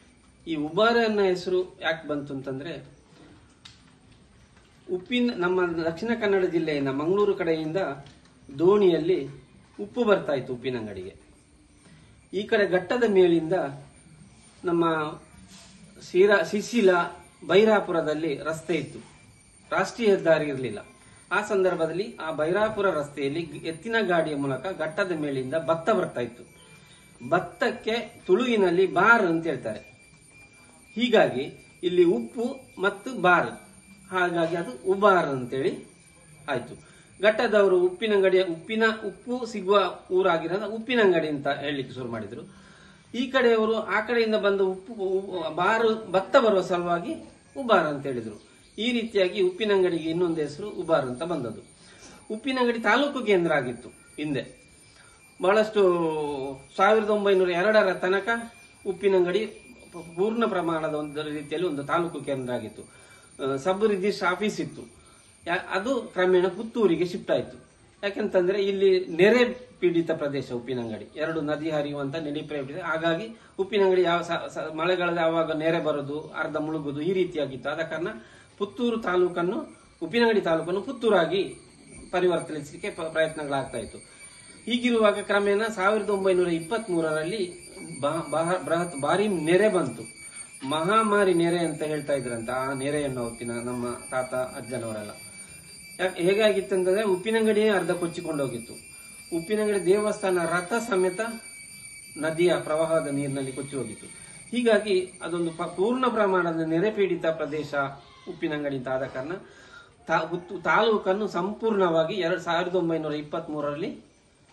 ಈ ಉಬಾರ್ ಅನ್ನೋ ಹೆಸರು ಯಾಕೆ ಬಂತು ಅಂತಂದ್ರೆ ಉಪ್ಪಿನ ನಮ್ಮ ದಕ್ಷಿಣ ಕನ್ನಡ ಜಿಲ್ಲೆಯಿಂದ ಮಂಗಳೂರು ಕಡೆಯಿಂದ ದೋಣಿಯಲ್ಲಿ ಉಪ್ಪು ಬರ್ತಾ ಇತ್ತು ಉಪ್ಪಿನಂಗಡಿಗೆ ಈ ಕಡೆ ಘಟ್ಟದ ಮೇಲಿಂದ ನಮ್ಮ ಶಿರಾ ಶಿಶಿಲ ಬೈರಾಪುರದಲ್ಲಿ ರಸ್ತೆ ಇತ್ತು ರಾಷ್ಟ್ರೀಯ ಹೆದ್ದಾರಿ ಇರಲಿಲ್ಲ ಆ ಸಂದರ್ಭದಲ್ಲಿ ಆ ಬೈರಾಪುರ ರಸ್ತೆಯಲ್ಲಿ ಎತ್ತಿನ ಗಾಡಿಯ ಮೂಲಕ ಘಟ್ಟದ ಮೇಲಿಂದ ಭತ್ತ ಬರ್ತಾ ಇತ್ತು ಭತ್ತಕ್ಕೆ ತುಳುವಿನಲ್ಲಿ ಬಾರ್ ಅಂತ ಹೇಳ್ತಾರೆ ಹೀಗಾಗಿ ಇಲ್ಲಿ ಉಪ್ಪು ಮತ್ತು ಬಾರ್ ಹಾಗಾಗಿ ಅದು ಉಬಾರ್ ಅಂತೇಳಿ ಆಯ್ತು ಘಟ್ಟದವರು ಉಪ್ಪಿನಂಗಡಿಯ ಉಪ್ಪಿನ ಉಪ್ಪು ಸಿಗುವ ಊರಾಗಿರೋದ ಉಪ್ಪಿನಂಗಡಿ ಅಂತ ಹೇಳಲಿಕ್ಕೆ ಶುರು ಮಾಡಿದ್ರು ಈ ಕಡೆಯವರು ಆ ಕಡೆಯಿಂದ ಬಂದ ಉಪ್ಪು ಉ- ಬಾರು ಭತ್ತ ಬರುವ ಸಲುವಾಗಿ ಉಬಾರ್ ಅಂತ ಹೇಳಿದ್ರು ಈ ರೀತಿಯಾಗಿ ಉಪ್ಪಿನಂಗಡಿಗೆ ಇನ್ನೊಂದು ಹೆಸರು ಉಬಾರ್ ಅಂತ ಬಂದದ್ದು ಉಪ್ಪಿನಂಗಡಿ ತಾಲೂಕು ಕೇಂದ್ರ ಆಗಿತ್ತು ಹಿಂದೆ ಬಹಳಷ್ಟು ಸಾವಿರದ ಒಂಬೈನೂರ ಎರಡರ ತನಕ ಉಪ್ಪಿನಂಗಡಿ ಪ- ಪೂರ್ಣ ಪ್ರಮಾಣದ ಒಂದು ರೀತಿಯಲ್ಲಿ ಒಂದು ತಾಲೂಕು ಕೇಂದ್ರ ಆಗಿತ್ತು ಆ, ಸಬ್ ರಿಜಿಸ್ಟ್ರ್ ಆಫೀಸ್ ಇತ್ತು ಯಾ- ಅದು ಕ್ರಮೇಣ ಪುತ್ತೂರಿಗೆ ಶಿಫ್ಟ್ ಆಯಿತು ಯಾಕೆಂತಂದ್ರೆ ಇಲ್ಲಿ ನೆರೆ ಪೀಡಿತ ಪ್ರದೇಶ ಉಪ್ಪಿನಂಗಡಿ ಎರಡು ನದಿ ಹರಿಯುವಂತ ನೆರೆ ಪೀಡಿತ ಹಾಗಾಗಿ ಉಪ್ಪಿನಂಗಡಿ ಯಾವ ಸ- ಸ- ಮಳೆಗಾಲದ ಯಾವಾಗ ನೆರೆ ಬರೋದು ಅರ್ಧ ಮುಳುಗುದು ಈ ರೀತಿಯಾಗಿತ್ತು ಆದ ಕಾರಣ ಪುತ್ತೂರು ತಾಲೂಕನ್ನು ಉಪ್ಪಿನಂಗಡಿ ತಾಲೂಕನ್ನು ಪುತ್ತೂರಾಗಿ ಪರಿವರ್ತನಿಸಲಿಕ್ಕೆ ಪ- ಪ್ರಯತ್ನಗಳಾಗ್ತಾ ಇತ್ತು ಹೀಗಿರುವಾಗ ಕ್ರಮೇಣ ಸಾವಿರದ ಒಂಬೈನೂರ ಇಪ್ಪತ್ತ್ ಮೂರರಲ್ಲಿ ಬೃಹತ್ ಭಾರಿ ನೆರೆ ಬಂತು ಮಹಾಮಾರಿ ನೆರೆ ಅಂತ ಹೇಳ್ತಾ ಇದ್ರಂತ ಆ ನೆರೆಯನ್ನು ಅವತ್ತಿನ ನಮ್ಮ ತಾತ ಅಜ್ಜನವರೆಲ್ಲ ಯಾಕೆ ಹೇಗಾಗಿತ್ತು ಅಂತಂದ್ರೆ ಉಪ್ಪಿನಂಗಡಿಯೇ ಅರ್ಧ ಕೊಚ್ಚಿಕೊಂಡು ಹೋಗಿತ್ತು ಉಪ್ಪಿನಂಗಡಿ ದೇವಸ್ಥಾನ ರಥ ಸಮೇತ ನದಿಯ ಪ್ರವಾಹದ ನೀರಿನಲ್ಲಿ ಕೊಚ್ಚಿ ಹೋಗಿತ್ತು ಹೀಗಾಗಿ ಅದೊಂದು ಪ- ಪೂರ್ಣ ಪ್ರಮಾಣದ ನೆರೆ ಪೀಡಿತ ಪ್ರದೇಶ ಉಪ್ಪಿನಂಗಡಿ ಅಂತ ಆದ ಕಾರಣ ತಾ- ಉತ್ತು- ತಾಲೂಕನ್ನು ಸಂಪೂರ್ಣವಾಗಿ ಎರಡ್ ಸಾವಿರದ ಒಂಬೈನೂರ ಇಪ್ಪತ್ತ್ ಮೂರರಲ್ಲಿ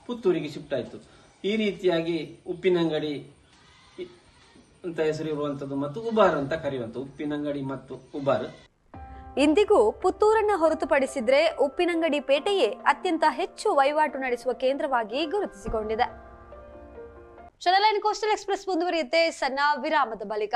ಪುತ್ತೂರಿಗೆ ಶಿಫ್ಟ್ ಆಯಿತು ಈ ರೀತಿಯಾಗಿ ಉಪ್ಪಿನಂಗಡಿ ಇ- ಅಂತ ಹೆಸರು ಇರುವಂತದ್ದು ಮತ್ತು ಉಬಾರ್ ಅಂತ ಕರೆಯುವಂತ ಉಪ್ಪಿನಂಗಡಿ ಮತ್ತು ಉಬಾರ್ ಇಂದಿಗೂ ಪುತ್ತೂರನ್ನ ಹೊರತುಪಡಿಸಿದ್ರೆ ಉಪ್ಪಿನಂಗಡಿ ಪೇಟೆಯೇ ಅತ್ಯಂತ ಹೆಚ್ಚು ವಹಿವಾಟು ನಡೆಸುವ ಕೇಂದ್ರವಾಗಿ ಗುರುತಿಸಿಕೊಂಡಿದೆ ಚನಲೈನ್ ಕೋಸ್ಟಲ್ ಎಕ್ಸ್ಪ್ರೆಸ್ ಮುಂದುವರಿಯುತ್ತೆ ಸಣ್ಣ ವಿರಾಮದ ಬಳಿಕ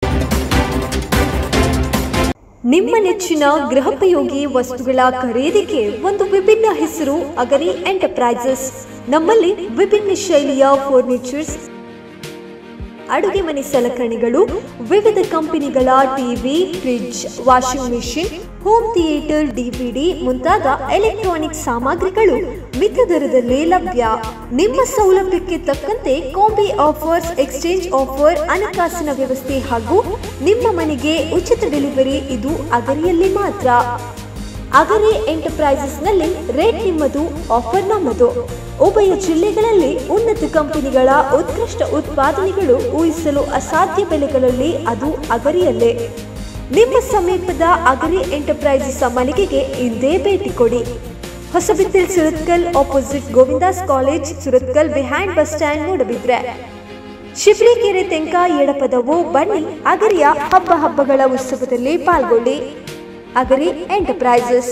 ನಿಮ್ಮ ನೆಚ್ಚಿನ ಗೃಹೋಪಯೋಗಿ ವಸ್ತುಗಳ ಖರೀದಿಗೆ ಒಂದು ವಿಭಿನ್ನ ಹೆಸರು ಅಗರಿ ಎಂಟರ್ಪ್ರೈಸಸ್ ನಮ್ಮಲ್ಲಿ ವಿಭಿನ್ನ ಶೈಲಿಯ ಫರ್ನಿಚರ್ಸ್ ಅಡುಗೆ ಮನೆ ಸಲಕರಣೆಗಳು ವಿವಿಧ ಕಂಪನಿಗಳ TV fridge washing machine home theatre DVD ಮುಂತಾದ ಎಲೆಕ್ಟ್ರಾನಿಕ್ ಸಾಮಗ್ರಿಗಳು ಮಿತ ದರದಲ್ಲಿ ಲಭ್ಯ ನಿಮ್ಮ ಸೌಲಭ್ಯಕ್ಕೆ ತಕ್ಕಂತೆ ಕಾಂಬಿ ಆಫರ್ಸ್ ಎಕ್ಸ್ಚೇಂಜ್ ಆಫರ್ ಹಣಕಾಸಿನ ವ್ಯವಸ್ಥೆ ಹಾಗೂ ನಿಮ್ಮ ಮನೆಗೆ ಉಚಿತ ಡೆಲಿವರಿ ಇದು ಅಗರಿಯಲ್ಲಿ ಮಾತ್ರ ಅಗರಿ ಎಂಟರ್ಪ್ರೈಸಸ್ನಲ್ಲಿ ರೇಟ್ ನಿಮ್ಮದು ಆಫರ್ ನಮ್ಮದು ಉಭಯ ಜಿಲ್ಲೆಗಳಲ್ಲಿ ಉನ್ನತ ಕಂಪನಿಗಳ ಉತ್ಕೃಷ್ಟ ಉತ್ಪಾದನೆಗಳು ಊಹಿಸಲು ಅಸಾಧ್ಯ ಬೆಲೆಗಳಲ್ಲಿ ಅದು ಅಗರಿಯಲ್ಲೇ ನಿಮ್ಮ ಸಮೀಪದ ಅಗರಿ ಎಂಟರ್ಪ್ರೈಸಸ್ ಮಳಿಗೆಗೆ ಇಂದೇ ಭೇಟಿ ಕೊಡಿ Hosabettil Surathkal opposite Govindas college Surathkal behind bus stand Moodbidri Shibrikere Tenka Edapadavu ಬನ್ನಿ ಅಗರಿಯ ಹಬ್ಬ ಹಬ್ಬಗಳ ಉತ್ಸವದಲ್ಲಿ ಪಾಲ್ಗೊಳ್ಳಿ ಅಗರಿ ಎಂಟರ್ಪ್ರೈಸಸ್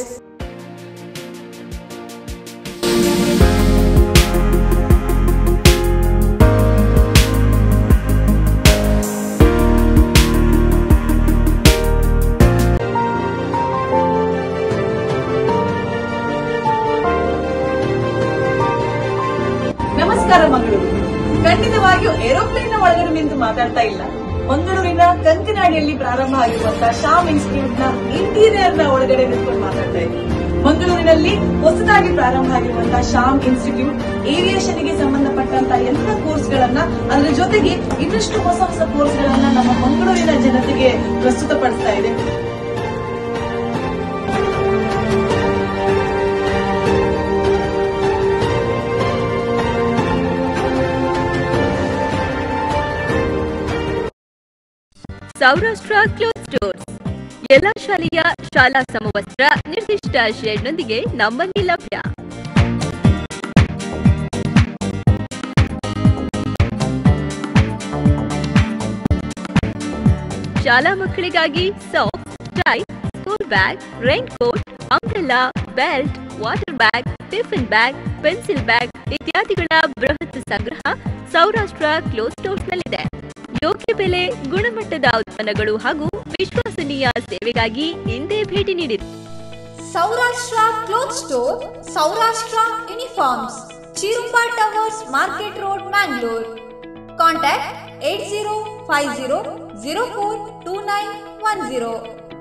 ನಮಸ್ಕಾರ ಮಂಗಳೂರು ಖಂಡಿತವಾಗಿಯೂ ಏರೋಪ್ಲೇನ್ ನ ಒಳಗಡೆ ನಿಂತು ಮಾತಾಡ್ತಾ ಇಲ್ಲ ಮಂಗಳೂರಿನ ಕಂಕನಾಡಿಯಲ್ಲಿ ಪ್ರಾರಂಭ ಆಗಿರುವಂತಹ ಶಾಮ್ ಇನ್ಸ್ಟಿಟ್ಯೂಟ್ ನ ಇಂಟೀರಿಯರ್ ನ ಒಳಗಡೆ ನಿಂತ್ಕೊಂಡು ಮಾತಾಡ್ತಾ ಇದ್ದೀನಿ ಮಂಗಳೂರಿನಲ್ಲಿ ಹೊಸದಾಗಿ ಪ್ರಾರಂಭ ಆಗಿರುವಂತಹ ಶಾಮ್ ಇನ್ಸ್ಟಿಟ್ಯೂಟ್ ಏವಿಯೇಷನ್ ಗೆ ಸಂಬಂಧಪಟ್ಟಂತಹ ಎಲ್ಲ ಕೋರ್ಸ್ ಗಳನ್ನ ಅದರ ಜೊತೆಗೆ ಇನ್ನಷ್ಟು ಹೊಸ ಹೊಸ ಕೋರ್ಸ್ ಗಳನ್ನ ನಮ್ಮ ಮಂಗಳೂರಿನ ಜನತೆಗೆ ಪ್ರಸ್ತುತಪಡಿಸ್ತಾ ಇದೆ ಸೌರಾಷ್ಟ್ರ ಕ್ಲೋತ್ ಸ್ಟೋರ್ಸ್ ಎಲ್ಲ ಶಾಲೆಯ ಶಾಲಾ ಸಮವಸ್ತ್ರ ನಿರ್ದಿಷ್ಟ ಶೇಡ್ನೊಂದಿಗೆ ನಮ್ಮಲ್ಲಿ ಲಭ್ಯ ಶಾಲಾ ಮಕ್ಕಳಿಗಾಗಿ socks tie school bag raincoat umbrella belt water bag tiffin bag pencil bag ಇತ್ಯಾದಿಗಳ ಬೃಹತ್ ಸಂಗ್ರಹ ಸೌರಾಷ್ಟ್ರ ಕ್ಲೋತ್ ಸ್ಟೋರ್ಸ್ನಲ್ಲಿದೆ ಯೋಗ್ಯ ಬೆಲೆ ಗುಣಮಟ್ಟದ ಉತ್ಪನ್ನಗಳು ಹಾಗೂ ವಿಶ್ವಸನೀಯ ಸೇವೆಗಾಗಿ ಹಿಂದೆ ಭೇಟಿ ನೀಡಿರಿ Saurashtra cloth store Saurashtra uniforms Chirumba towers market road Mangalore contact eight zero five zero zero four two nine one zero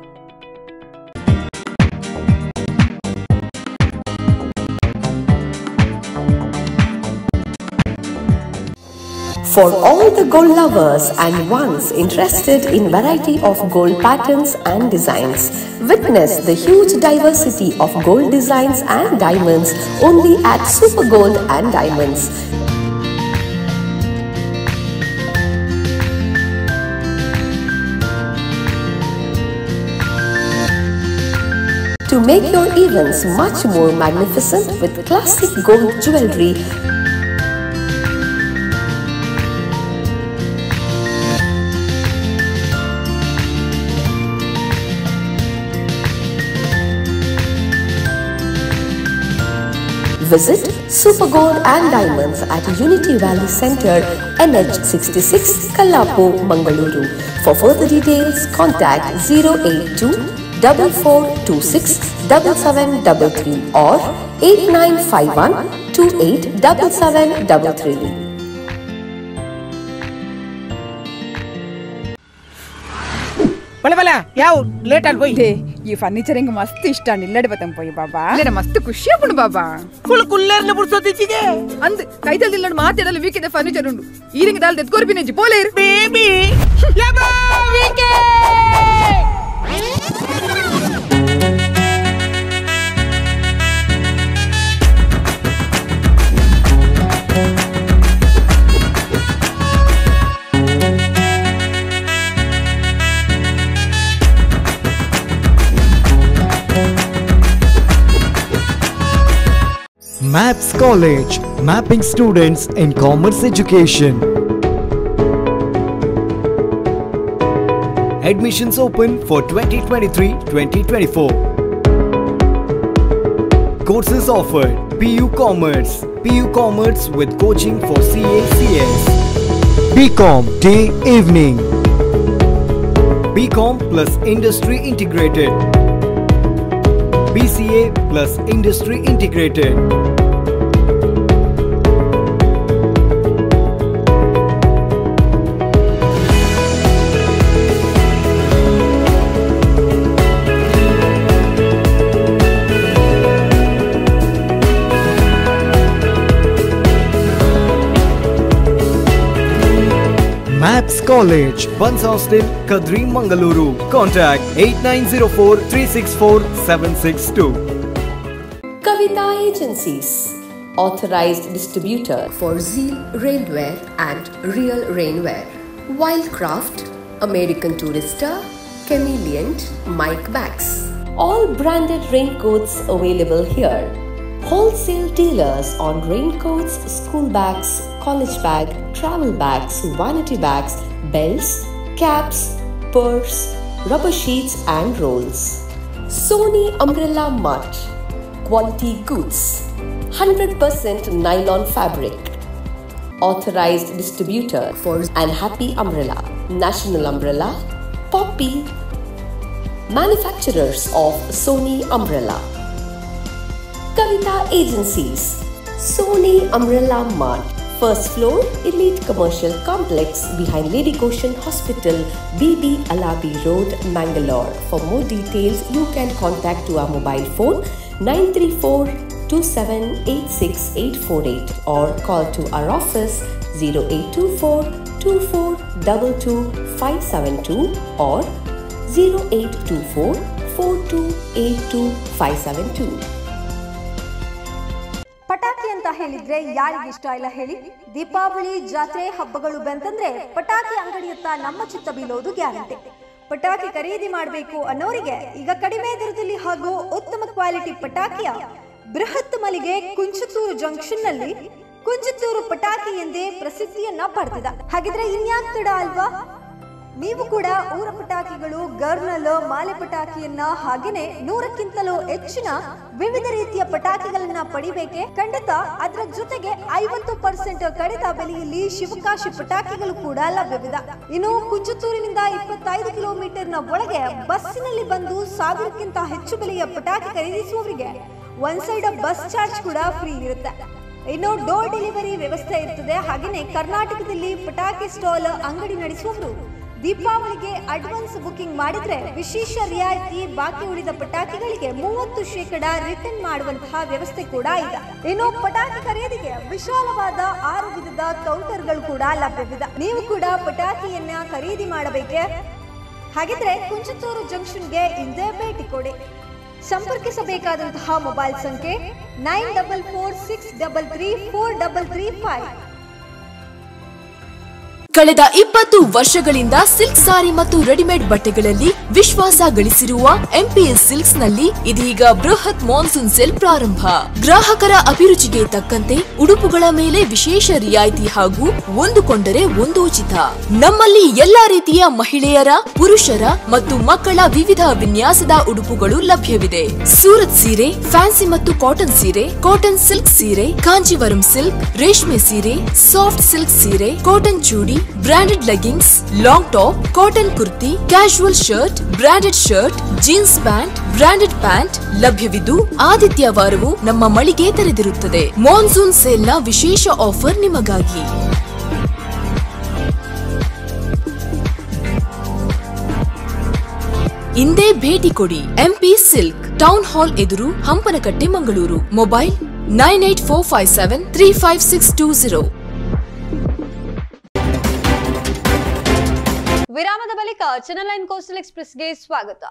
For all the gold lovers and ones interested in variety of gold patterns and designs, witness the huge diversity of gold designs and diamonds only at Super Gold and Diamonds. To make your events much more magnificent with classic gold jewelry Visit Super Gold and Diamonds at Unity Valley Center, NH66, Kallapu, Mangaluru. For further details, contact 082 4426 7733 or 8951 287733. ಬಲೆ ಬಲೆ ಯಾವ late ಅಲ್ಲಿ పోయి ఈ furniture ఇంక మస్తు ఇష్టాన్ని ఇల్లడి పోతాం పోయి బాబా లేదా మస్తు ಖುಷಿ ಅಪ್ಪುಂಡು ಬಾಬಾ ಫುಲ್ ಕುಲ್ಲರ್ನ ಬುಡ್ಸೋದಿಚ್ಚಿಗೆ ಅಂದ್ ಕೈತಲ್ ಇಲ್ಲಡ್ ಮಾತಾಡಲು ವೀಕಿದೆ ಫರ್ನಿಚರ್ ಉಂಡು ಈರಿಂಗ ದಾಲ್ ತೆತ್ಕೋರ್ಪಿ ನೆಂಜಿ ಪೋಲೇರು ಬೇಬಿ ಯಬ್ಬಾ ವೀಕೆ MAPS College, mapping students in commerce education. Admissions open for 2023-2024. Courses offered PU Commerce, PU Commerce with coaching for CACS, BCom Day Evening, BCom plus Industry Integrated, BCA plus Industry Integrated. MAPS College, Buns Hostel, Kadri, Mangaluru. Contact 8904 364 762. Kavita Agencies, authorized distributor for Zeal Rainwear and Real Rainwear, Wildcraft, American Tourister, Chameleon, Mike Bags. All branded raincoats available here. Wholesale dealers on raincoats, school bags, college bag, travel bags, vanity bags, belts, caps, purse, rubber sheets and rolls. Sony Umbrella Mart. Quality goods. 100% nylon fabric. Authorized distributor for Unhappy Umbrella, National Umbrella, Poppy. Manufacturers of Sony Umbrella. Kavita Agencies, Sony Umbrella Mart, first floor, Elite Commercial Complex behind Lady Goshen Hospital, BB Alabi Road, Mangalore. For more details, you can contact to our mobile phone 934 2786848 or call to our office 0824 2422 572 or 0824 4282 572. ಪಟಾಕಿ ಅಂತ ಹೇಳಿದ್ರೆ ಯಾರಿಗೆ ಇಷ್ಟ ಇಲ್ಲ ಹೇಳಿ ದೀಪಾವಳಿ ಜಾತ್ರೆ ಹಬ್ಬಗಳು ಬಂತಂದ್ರೆ ಪಟಾಕಿ ಅಂಗಡಿಯತ್ತ ನಮ್ಮ ಚಿತ್ತ ಬೀಳೋದು ಗ್ಯಾರಂಟಿ ಪಟಾಕಿ ಖರೀದಿ ಮಾಡಬೇಕು ಅನ್ನೋರಿಗೆ ಈಗ ಕಡಿಮೆ ದರದಲ್ಲಿ ಹಾಗೂ ಉತ್ತಮ ಕ್ವಾಲಿಟಿ ಪಟಾಕಿಯ ಬೃಹತ್ ಮಳಿಗೆ ಕುಂಚತೂರು ಜಂಕ್ಷನ್ ನಲ್ಲಿ ಕುಂಚತೂರು ಪಟಾಕಿ ಎಂದೇ ಪ್ರಸಿದ್ಧಿಯನ್ನ ಪಡೆದಿದೆ ಹಾಗಿದ್ರೆ ಇನ್ಯಾಕ್ ತಡ ಅಲ್ವಾ ನೀವು ಕೂಡ ಊರ ಪಟಾಕಿಗಳು ಗರ್ನಲ್ ಮಾಲೆ ಪಟಾಕಿಯನ್ನ ಹಾಗೇನೆ ನೂರಕ್ಕಿಂತಲೂ ಹೆಚ್ಚಿನ ವಿವಿಧ ರೀತಿಯ ಪಟಾಕಿಗಳನ್ನ ಪಡಿಬೇಕೆ ಖಂಡಿತ ಅದರ ಜೊತೆಗೆ ಐವತ್ತು ಪರ್ಸೆಂಟ್ ಕಡಿತ ಬೆಲೆಯಲ್ಲಿ ಶಿವಕಾಶಿ ಪಟಾಕಿಗಳು ಕೂಡ ಲಭ್ಯವಿದೆ ಇನ್ನು ಕುಂಚತೂರಿನಿಂದ ಇಪ್ಪತ್ತೈದು ಕಿಲೋಮೀಟರ್ ನ ಒಳಗೆ ಬಸ್ಸಿನಲ್ಲಿ ಬಂದು ಸಾವಿರಕ್ಕಿಂತ ಹೆಚ್ಚು ಬೆಲೆಯ ಪಟಾಕಿ ಖರೀದಿಸುವವರಿಗೆ ಒನ್ ಸೈಡ್ ಬಸ್ ಚಾರ್ಜ್ ಕೂಡ ಫ್ರೀ ಇರುತ್ತೆ ಇನ್ನು ಡೋರ್ ಡೆಲಿವರಿ ವ್ಯವಸ್ಥೆ ಇರ್ತದೆ ಹಾಗೇನೆ ಕರ್ನಾಟಕದಲ್ಲಿ ಪಟಾಕಿ ಸ್ಟಾಲ್ ಅಂಗಡಿ ನಡೆಸುವವರು ದೀಪಾವಳಿಗೆ ಅಡ್ವಾನ್ಸ್ ಬುಕಿಂಗ್ ಮಾಡಿದ್ರೆ ವಿಶೇಷ ರಿಯಾಯಿತಿ ಬಾಕಿ ಉಳಿದ ಪಟಾಕಿಗಳಿಗೆ ಮೂವತ್ತು ಶೇಕಡ ರಿಟರ್ನ್ ಮಾಡುವಂತಹ ವ್ಯವಸ್ಥೆ ಕೂಡ ಇದೆ ಇನ್ನು ಪಟಾಕಿ ಖರೀದಿಗೆ ವಿಶಾಲವಾದ ಆರು ವಿಧದ ಕೌಂಟರ್ಗಳು ಕೂಡ ಲಭ್ಯವಿದೆ ನೀವು ಕೂಡ ಪಟಾಕಿಯನ್ನ ಖರೀದಿ ಮಾಡಬೇಕೆ ಹಾಗಿದ್ರೆ ಕುಂಚತೂರು ಜಂಕ್ಷನ್ಗೆ ಇಂದೇ ಭೇಟಿ ಕೊಡಿ ಸಂಪರ್ಕಿಸಬೇಕಾದಂತಹ ಮೊಬೈಲ್ ಸಂಖ್ಯೆ nine double four six double three four double three five ಕಳೆದ ಇಪ್ಪತ್ತು ವರ್ಷಗಳಿಂದ ಸಿಲ್ಕ್ ಸಾರಿ ಮತ್ತು ರೆಡಿಮೇಡ್ ಬಟ್ಟೆಗಳಲ್ಲಿ ವಿಶ್ವಾಸ ಗಳಿಸಿರುವ ಎಂಪಿಎಸ್ ಸಿಲ್ಕ್ಸ್ ನಲ್ಲಿ ಇದೀಗ ಬೃಹತ್ ಮಾನ್ಸೂನ್ ಸೇಲ್ ಪ್ರಾರಂಭ ಗ್ರಾಹಕರ ಅಭಿರುಚಿಗೆ ತಕ್ಕಂತೆ ಉಡುಪುಗಳ ಮೇಲೆ ವಿಶೇಷ ರಿಯಾಯಿತಿ ಹಾಗೂ ಒಂದು ಕೊಂಡರೆ ಒಂದು ಉಚಿತ ನಮ್ಮಲ್ಲಿ ಎಲ್ಲಾ ರೀತಿಯ ಮಹಿಳೆಯರ ಪುರುಷರ ಮತ್ತು ಮಕ್ಕಳ ವಿವಿಧ ವಿನ್ಯಾಸದ ಉಡುಪುಗಳು ಲಭ್ಯವಿದೆ ಸೂರತ್ ಸೀರೆ ಫ್ಯಾನ್ಸಿ ಮತ್ತು ಕಾಟನ್ ಸೀರೆ ಕಾಟನ್ ಸಿಲ್ಕ್ ಸೀರೆ ಕಾಂಜೀವರಂ ಸಿಲ್ಕ್ ರೇಷ್ಮೆ ಸೀರೆ ಸಾಫ್ಟ್ ಸಿಲ್ಕ್ ಸೀರೆ cotton chudi branded leggings long top cotton kurti casual shirt branded shirt jeans pant branded pant ಲಭ್ಯವಿದ್ದು ಆದಿತ್ಯವಾರವೂ ನಮ್ಮ ಮಳಿಗೆ ತೆರೆದಿರುತ್ತದೆ ಮಾನ್ಸೂನ್ ಸೇಲ್ನ ವಿಶೇಷ ಆಫರ್ ನಿಮಗಾಗಿ ಇಂದೇ ಭೇಟಿ ಕೊಡಿ ಎಂಪಿ ಸಿಲ್ಕ್ ಟೌನ್ ಹಾಲ್ ಎದುರು Hampankatta Mangaluru mobile nine eight four five seven three five six two zero ವಿರಾಮದ ಬಳಿಕ ಚೆನ್ನಲೈನ್ ಕೋಸ್ಟಲ್ ಎಕ್ಸ್ಪ್ರೆಸ್ಗೆ ಸ್ವಾಗತ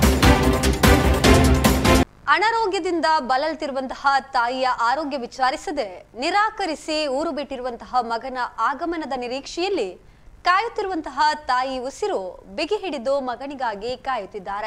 ಅನಾರೋಗ್ಯದಿಂದ ಬಳಲ್ತಿರುವಂತಹ ತಾಯಿಯ ಆರೋಗ್ಯ ವಿಚಾರಿಸದೆ ನಿರಾಕರಿಸಿ ಊರು ಬಿಟ್ಟಿರುವಂತಹ ಮಗನ ಆಗಮನದ ನಿರೀಕ್ಷೆಯಲ್ಲಿ ಕಾಯುತ್ತಿರುವಂತಹ ತಾಯಿ ಉಸಿರು ಬಿಗಿ ಹಿಡಿದು ಮಗನಿಗಾಗಿ ಕಾಯುತ್ತಿದ್ದಾರೆ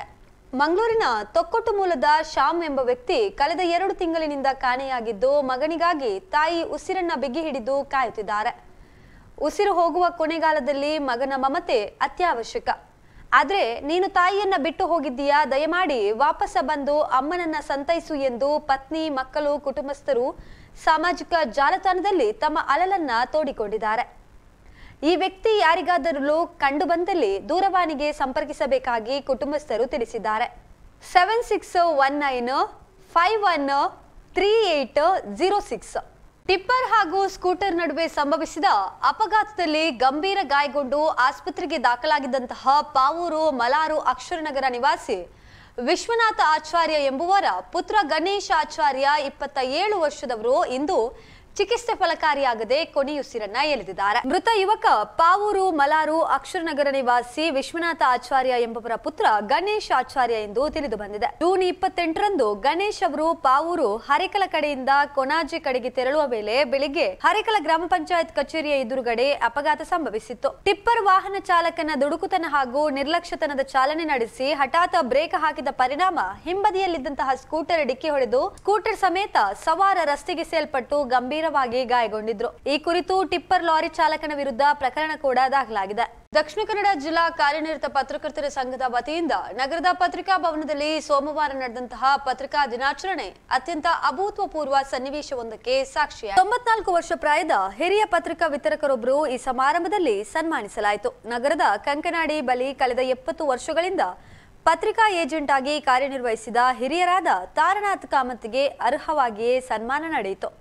ಮಂಗಳೂರಿನ ತೊಕ್ಕೊಟ್ಟು ಮೂಲದ ಶ್ಯಾಮ್ ಎಂಬ ವ್ಯಕ್ತಿ ಕಳೆದ ಎರಡು ತಿಂಗಳಿನಿಂದ ಕಾಣೆಯಾಗಿದ್ದು ಮಗನಿಗಾಗಿ ತಾಯಿ ಉಸಿರನ್ನ ಬಿಗಿ ಹಿಡಿದು ಕಾಯುತ್ತಿದ್ದಾರೆ ಉಸಿರು ಹೋಗುವ ಕೊನೆಗಾಲದಲ್ಲಿ ಮಗನ ಮಮತೆ ಅತ್ಯವಶ್ಯಕ ಆದ್ರೆ ನೀನು ತಾಯಿಯನ್ನ ಬಿಟ್ಟು ಹೋಗಿದ್ದೀಯಾ ದಯಮಾಡಿ ವಾಪಸ ಬಂದು ಅಮ್ಮನನ್ನ ಸಂತೈಸು ಎಂದು ಪತ್ನಿ ಮಕ್ಕಳು ಕುಟುಂಬಸ್ಥರು ಸಾಮಾಜಿಕ ಜಾಲತಾಣದಲ್ಲಿ ತಮ್ಮ ಅಲಲನ್ನ ತೋಡಿಕೊಂಡಿದ್ದಾರೆ ಈ ವ್ಯಕ್ತಿ ಯಾರಿಗಾದರೂ ಕಂಡು ಬಂದಲ್ಲಿ ದೂರವಾಣಿಗೆ ಸಂಪರ್ಕಿಸಬೇಕಾಗಿ ಕುಟುಂಬಸ್ಥರು ತಿಳಿಸಿದ್ದಾರೆ seven six one nine five one three eight zero six tipper ಹಾಗೂ ಸ್ಕೂಟರ್ ನಡುವೆ ಸಂಭವಿಸಿದ ಅಪಘಾತದಲ್ಲಿ ಗಂಭೀರ ಗಾಯಗೊಂಡು ಆಸ್ಪತ್ರೆಗೆ ದಾಖಲಾಗಿದ್ದಂತಹ ಪಾವೂರು ಮಲಾರು ಅಕ್ಷರನಗರ ನಿವಾಸಿ ವಿಶ್ವನಾಥ ಆಚಾರ್ಯ ಎಂಬುವರ ಪುತ್ರ ಗಣೇಶ್ ಆಚಾರ್ಯ ಇಪ್ಪತ್ತ ಏಳು ವರ್ಷದವರು ಇಂದು ಚಿಕಿತ್ಸೆ ಫಲಕಾರಿಯಾಗದೆ ಕೊನೆಯುಸಿರನ್ನ ಎಳೆದಿದ್ದಾರೆ ಮೃತ ಯುವಕ ಪಾವೂರು ಮಲಾರು ಅಕ್ಷರನಗರ ನಿವಾಸಿ ವಿಶ್ವನಾಥ ಆಚಾರ್ಯ ಎಂಬುವರ ಪುತ್ರ ಗಣೇಶ್ ಆಚಾರ್ಯ ಎಂದು ತಿಳಿದು ಬಂದಿದೆ ಜೂನ್ ಇಪ್ಪತ್ತೆಂಟರಂದು ಗಣೇಶ್ ಅವರು ಪಾವೂರು ಹರೇಕಲ ಕಡೆಯಿಂದ ಕೊನಾಜಿ ಕಡೆಗೆ ತೆರಳುವ ವೇಳೆ ಬೆಳಿಗ್ಗೆ ಹರೇಕಲ ಗ್ರಾಮ ಪಂಚಾಯತ್ ಕಚೇರಿಯ ಎದುರುಗಡೆ ಅಪಘಾತ ಸಂಭವಿಸಿತ್ತು ಟಿಪ್ಪರ್ ವಾಹನ ಚಾಲಕನ ದುಡುಕುತನ ಹಾಗೂ ನಿರ್ಲಕ್ಷ್ಯತನದ ಚಾಲನೆ ನಡೆಸಿ ಹಠಾತ್ ಬ್ರೇಕ್ ಹಾಕಿದ ಪರಿಣಾಮ ಹಿಂಬದಿಯಲ್ಲಿದ್ದಂತಹ ಸ್ಕೂಟರ್ ಡಿಕ್ಕಿ ಹೊಡೆದು ಸ್ಕೂಟರ್ ಸಮೇತ ಸವಾರ ರಸ್ತೆಗೆ ಸೇಲ್ಪಟ್ಟು ಗಂಭೀರವಾಗಿ ಗಾಯಗೊಂಡಿದ್ರು ಈ ಕುರಿತು ಟಿಪ್ಪರ್ ಲಾರಿ ಚಾಲಕನ ವಿರುದ್ಧ ಪ್ರಕರಣ ಕೂಡ ದಾಖಲಾಗಿದೆ ದಕ್ಷಿಣ ಕನ್ನಡ ಜಿಲ್ಲಾ ಕಾರ್ಯನಿರತ ಪತ್ರಕರ್ತರ ಸಂಘದ ವತಿಯಿಂದ ನಗರದ ಪತ್ರಿಕಾ ಭವನದಲ್ಲಿ ಸೋಮವಾರ ನಡೆದಂತಹ ಪತ್ರಿಕಾ ದಿನಾಚರಣೆ ಅತ್ಯಂತ ಅಭೂತಪೂರ್ವ ಸನ್ನಿವೇಶವೊಂದಕ್ಕೆ ಸಾಕ್ಷಿಯಾಗಿದೆ ತೊಂಬತ್ನಾಲ್ಕು ವರ್ಷ ಪ್ರಾಯದ ಹಿರಿಯ ಪತ್ರಿಕಾ ವಿತರಕರೊಬ್ಬರು ಈ ಸಮಾರಂಭದಲ್ಲಿ ಸನ್ಮಾನಿಸಲಾಯಿತು ನಗರದ ಕಂಕನಾಡಿ ಬಳಿ ಕಳೆದ ಎಪ್ಪತ್ತು ವರ್ಷಗಳಿಂದ ಪತ್ರಿಕಾ ಏಜೆಂಟ್ ಆಗಿ ಕಾರ್ಯನಿರ್ವಹಿಸಿದ ಹಿರಿಯರಾದ ತಾರನಾಥ್ ಕಾಮತ್ಗೆ ಅರ್ಹವಾಗಿಯೇ ಸನ್ಮಾನ ನಡೆಯಿತು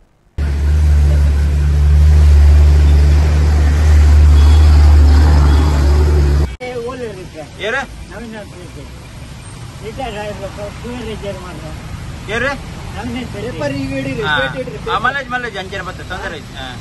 ಏರೆ ಏರೆ ಮಲ್ಲೇಜ್ ಮಲ್ಲೇಜ್ ಅಂಚನೆ ಬರ್ತದೆ ತೊಂದರೆ ಐತಿ ಹಾ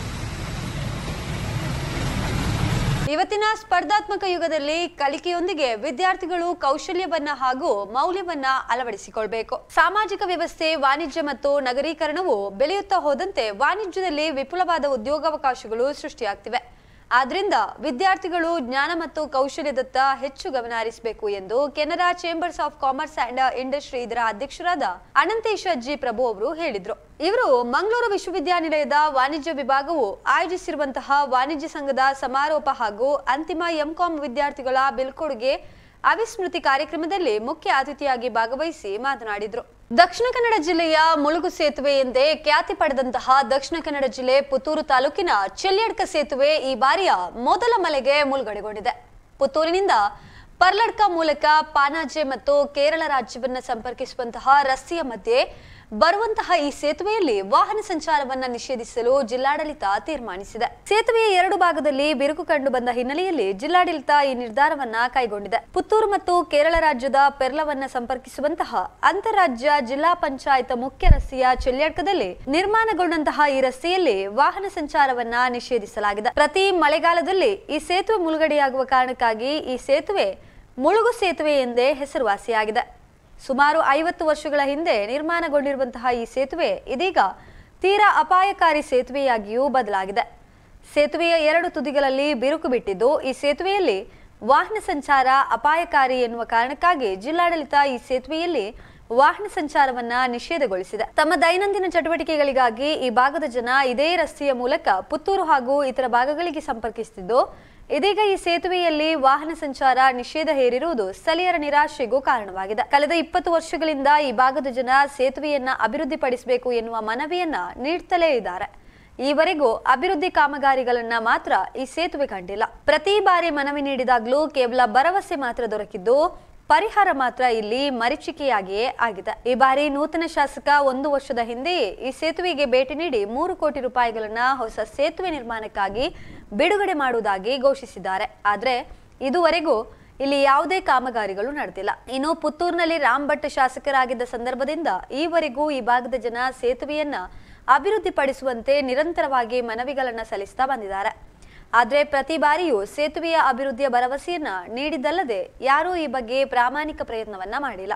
ಇವತ್ತಿನ ಸ್ಪರ್ಧಾತ್ಮಕ ಯುಗದಲ್ಲಿ ಕಲಿಕೆಯೊಂದಿಗೆ ವಿದ್ಯಾರ್ಥಿಗಳು ಕೌಶಲ್ಯವನ್ನ ಹಾಗೂ ಮೌಲ್ಯವನ್ನ ಅಳವಡಿಸಿಕೊಳ್ಬೇಕು ಸಾಮಾಜಿಕ ವ್ಯವಸ್ಥೆ ವಾಣಿಜ್ಯ ಮತ್ತು ನಗರೀಕರಣವು ಬೆಳೆಯುತ್ತಾ ಹೋದಂತೆ ವಾಣಿಜ್ಯದಲ್ಲಿ ವಿಪುಲವಾದ ಉದ್ಯೋಗಾವಕಾಶಗಳು ಸೃಷ್ಟಿಯಾಗ್ತಿವೆ ಆದ್ರಿಂದ ವಿದ್ಯಾರ್ಥಿಗಳು ಜ್ಞಾನ ಮತ್ತು ಕೌಶಲ್ಯದತ್ತ ಹೆಚ್ಚು ಗಮನ ಹರಿಸಬೇಕು ಎಂದು Canara chambers of commerce and industry ಇದರ ಅಧ್ಯಕ್ಷರಾದ ಅನಂತೇಶ ಜಿ ಪ್ರಭು ಅವರು ಹೇಳಿದ್ರು ಇವರು ಮಂಗಳೂರು ವಿಶ್ವವಿದ್ಯಾನಿಲಯದ ವಾಣಿಜ್ಯ ವಿಭಾಗವು ಆಯೋಜಿಸಿರುವಂತಹ ವಾಣಿಜ್ಯ ಸಂಘದ ಸಮಾರೋಪ ಹಾಗೂ ಅಂತಿಮ ಎಂಕಾಂ ವಿದ್ಯಾರ್ಥಿಗಳ ಬೀಳ್ಕೊಡುಗೆ ಅವಿಸ್ಮೃತಿ ಕಾರ್ಯಕ್ರಮದಲ್ಲಿ ಮುಖ್ಯ ಅತಿಥಿಯಾಗಿ ಭಾಗವಹಿಸಿ ಮಾತನಾಡಿದ್ರು ದಕ್ಷಿಣ ಕನ್ನಡ ಜಿಲ್ಲೆಯ ಮುಳುಗು ಸೇತುವೆ ಎಂದೇ ಖ್ಯಾತಿ ಪಡೆದಂತಹ ದಕ್ಷಿಣ ಕನ್ನಡ ಜಿಲ್ಲೆ ಪುತ್ತೂರು ತಾಲೂಕಿನ ಚೆಲ್ಯಡ್ಕ ಸೇತುವೆ ಈ ಬಾರಿಯ ಮೊದಲ ಮಲೆಗೆ ಮುಳುಗಡೆಗೊಂಡಿದೆ ಪುತ್ತೂರಿನಿಂದ ಪರ್ಲಡ್ಕ ಮೂಲಕ ಪಾನಾಜೆ ಮತ್ತು ಕೇರಳ ರಾಜ್ಯವನ್ನ ಸಂಪರ್ಕಿಸುವಂತಹ ರಸ್ತೆಯ ಮಧ್ಯೆ ಬರುವಂತಹ ಈ ಸೇತುವೆಯಲ್ಲಿ ವಾಹನ ಸಂಚಾರವನ್ನ ನಿಷೇಧಿಸಲು ಜಿಲ್ಲಾಡಳಿತ ತೀರ್ಮಾನಿಸಿದೆ ಸೇತುವೆಯ ಎರಡು ಭಾಗದಲ್ಲಿ ಬಿರುಕು ಕಂಡು ಬಂದ ಹಿನ್ನೆಲೆಯಲ್ಲಿ ಜಿಲ್ಲಾಡಳಿತ ಈ ನಿರ್ಧಾರವನ್ನ ಕೈಗೊಂಡಿದೆ ಪುತ್ತೂರು ಮತ್ತು ಕೇರಳ ರಾಜ್ಯದ ಪೆರ್ಲವನ್ನ ಸಂಪರ್ಕಿಸುವಂತಹ ಅಂತಾರಾಜ್ಯ ಜಿಲ್ಲಾ ಪಂಚಾಯತ್ ಮುಖ್ಯ ರಸ್ತೆಯ ಚೆಲ್ಯಡ್ಕದಲ್ಲಿ ನಿರ್ಮಾಣಗೊಂಡಂತಹ ಈ ರಸ್ತೆಯಲ್ಲಿ ವಾಹನ ಸಂಚಾರವನ್ನ ನಿಷೇಧಿಸಲಾಗಿದೆ ಪ್ರತಿ ಮಳೆಗಾಲದಲ್ಲಿ ಈ ಸೇತುವೆ ಮುಳುಗಡೆಯಾಗುವ ಕಾರಣಕ್ಕಾಗಿ ಈ ಸೇತುವೆ ಮುಳುಗು ಸೇತುವೆ ಎಂದೇ ಹೆಸರುವಾಸಿಯಾಗಿದೆ ಸುಮಾರು ಐವತ್ತು ವರ್ಷಗಳ ಹಿಂದೆ ನಿರ್ಮಾಣಗೊಂಡಿರುವಂತಹ ಈ ಸೇತುವೆ ಇದೀಗ ತೀರಾ ಅಪಾಯಕಾರಿ ಸೇತುವೆಯಾಗಿಯೂ ಬದಲಾಗಿದೆ ಸೇತುವೆಯ ಎರಡು ತುದಿಗಳಲ್ಲಿ ಬಿರುಕು ಬಿಟ್ಟಿದ್ದು ಈ ಸೇತುವೆಯಲ್ಲಿ ವಾಹನ ಸಂಚಾರ ಅಪಾಯಕಾರಿ ಎನ್ನುವ ಕಾರಣಕ್ಕಾಗಿ ಜಿಲ್ಲಾಡಳಿತ ಈ ಸೇತುವೆಯಲ್ಲಿ ವಾಹನ ಸಂಚಾರವನ್ನ ನಿಷೇಧಗೊಳಿಸಿದೆ ತಮ್ಮ ದೈನಂದಿನ ಚಟುವಟಿಕೆಗಳಿಗಾಗಿ ಈ ಭಾಗದ ಜನ ಇದೇ ರಸ್ತೆಯ ಮೂಲಕ ಪುತ್ತೂರು ಹಾಗೂ ಇತರ ಭಾಗಗಳಿಗೆ ಸಂಪರ್ಕಿಸುತ್ತಿದ್ದು ಇದೀಗ ಈ ಸೇತುವೆಯಲ್ಲಿ ವಾಹನ ಸಂಚಾರ ನಿಷೇಧ ಹೇರಿರುವುದು ಸ್ಥಳೀಯರ ನಿರಾಶೆಗೂ ಕಾರಣವಾಗಿದೆ ಕಳೆದ ಇಪ್ಪತ್ತು ವರ್ಷಗಳಿಂದ ಈ ಭಾಗದ ಜನ ಸೇತುವೆಯನ್ನ ಅಭಿವೃದ್ಧಿಪಡಿಸಬೇಕು ಎನ್ನುವ ಮನವಿಯನ್ನ ನೀಡ್ತಲೇ ಇದ್ದಾರೆ ಈವರೆಗೂ ಅಭಿವೃದ್ಧಿ ಕಾಮಗಾರಿಗಳನ್ನ ಮಾತ್ರ ಈ ಸೇತುವೆ ಕಂಡಿಲ್ಲ ಪ್ರತಿ ಬಾರಿ ಮನವಿ ನೀಡಿದಾಗಲೂ ಕೇವಲ ಭರವಸೆ ಮಾತ್ರ ದೊರಕಿದ್ದು ಪರಿಹಾರ ಮಾತ್ರ ಇಲ್ಲಿ ಮರೀಚಿಕೆಯಾಗಿಯೇ ಆಗಿದೆ ಈ ಬಾರಿ ನೂತನ ಶಾಸಕ ಒಂದು ವರ್ಷದ ಹಿಂದೆಯೇ ಈ ಸೇತುವೆಗೆ ಭೇಟಿ ನೀಡಿ ಮೂರು ಕೋಟಿ ರೂಪಾಯಿಗಳನ್ನ ಹೊಸ ಸೇತುವೆ ನಿರ್ಮಾಣಕ್ಕಾಗಿ ಬಿಡುಗಡೆ ಮಾಡುವುದಾಗಿ ಘೋಷಿಸಿದ್ದಾರೆ ಆದ್ರೆ ಇದುವರೆಗೂ ಇಲ್ಲಿ ಯಾವುದೇ ಕಾಮಗಾರಿಗಳು ನಡೆದಿಲ್ಲ ಇನ್ನು ಪುತ್ತೂರಿನಲ್ಲಿ ರಾಮ್ ಭಟ್ ಶಾಸಕರಾಗಿದ್ದ ಸಂದರ್ಭದಿಂದ ಈವರೆಗೂ ಈ ಭಾಗದ ಜನ ಸೇತುವೆಯನ್ನ ಅಭಿವೃದ್ಧಿಪಡಿಸುವಂತೆ ನಿರಂತರವಾಗಿ ಮನವಿಗಳನ್ನ ಸಲ್ಲಿಸ್ತಾ ಬಂದಿದ್ದಾರೆ ಆದ್ರೆ ಪ್ರತಿ ಬಾರಿಯೂ ಸೇತುವೆಯ ಅಭಿವೃದ್ಧಿಯ ಭರವಸೆಯನ್ನ ನೀಡಿದ್ದಲ್ಲದೆ ಯಾರೂ ಈ ಬಗ್ಗೆ ಪ್ರಾಮಾಣಿಕ ಪ್ರಯತ್ನವನ್ನ ಮಾಡಿಲ್ಲ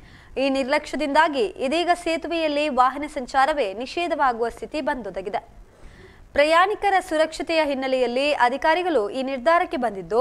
ಈ ನಿರ್ಲಕ್ಷ್ಯದಿಂದಾಗಿ ಇದೀಗ ಸೇತುವೆಯಲ್ಲಿ ವಾಹನ ಸಂಚಾರವೇ ನಿಷೇಧವಾಗುವ ಸ್ಥಿತಿ ಬಂದೊದಗಿದೆ ಪ್ರಯಾಣಿಕರ ಸುರಕ್ಷತೆಯ ಹಿನ್ನೆಲೆಯಲ್ಲಿ ಅಧಿಕಾರಿಗಳು ಈ ನಿರ್ಧಾರಕ್ಕೆ ಬಂದಿದ್ದು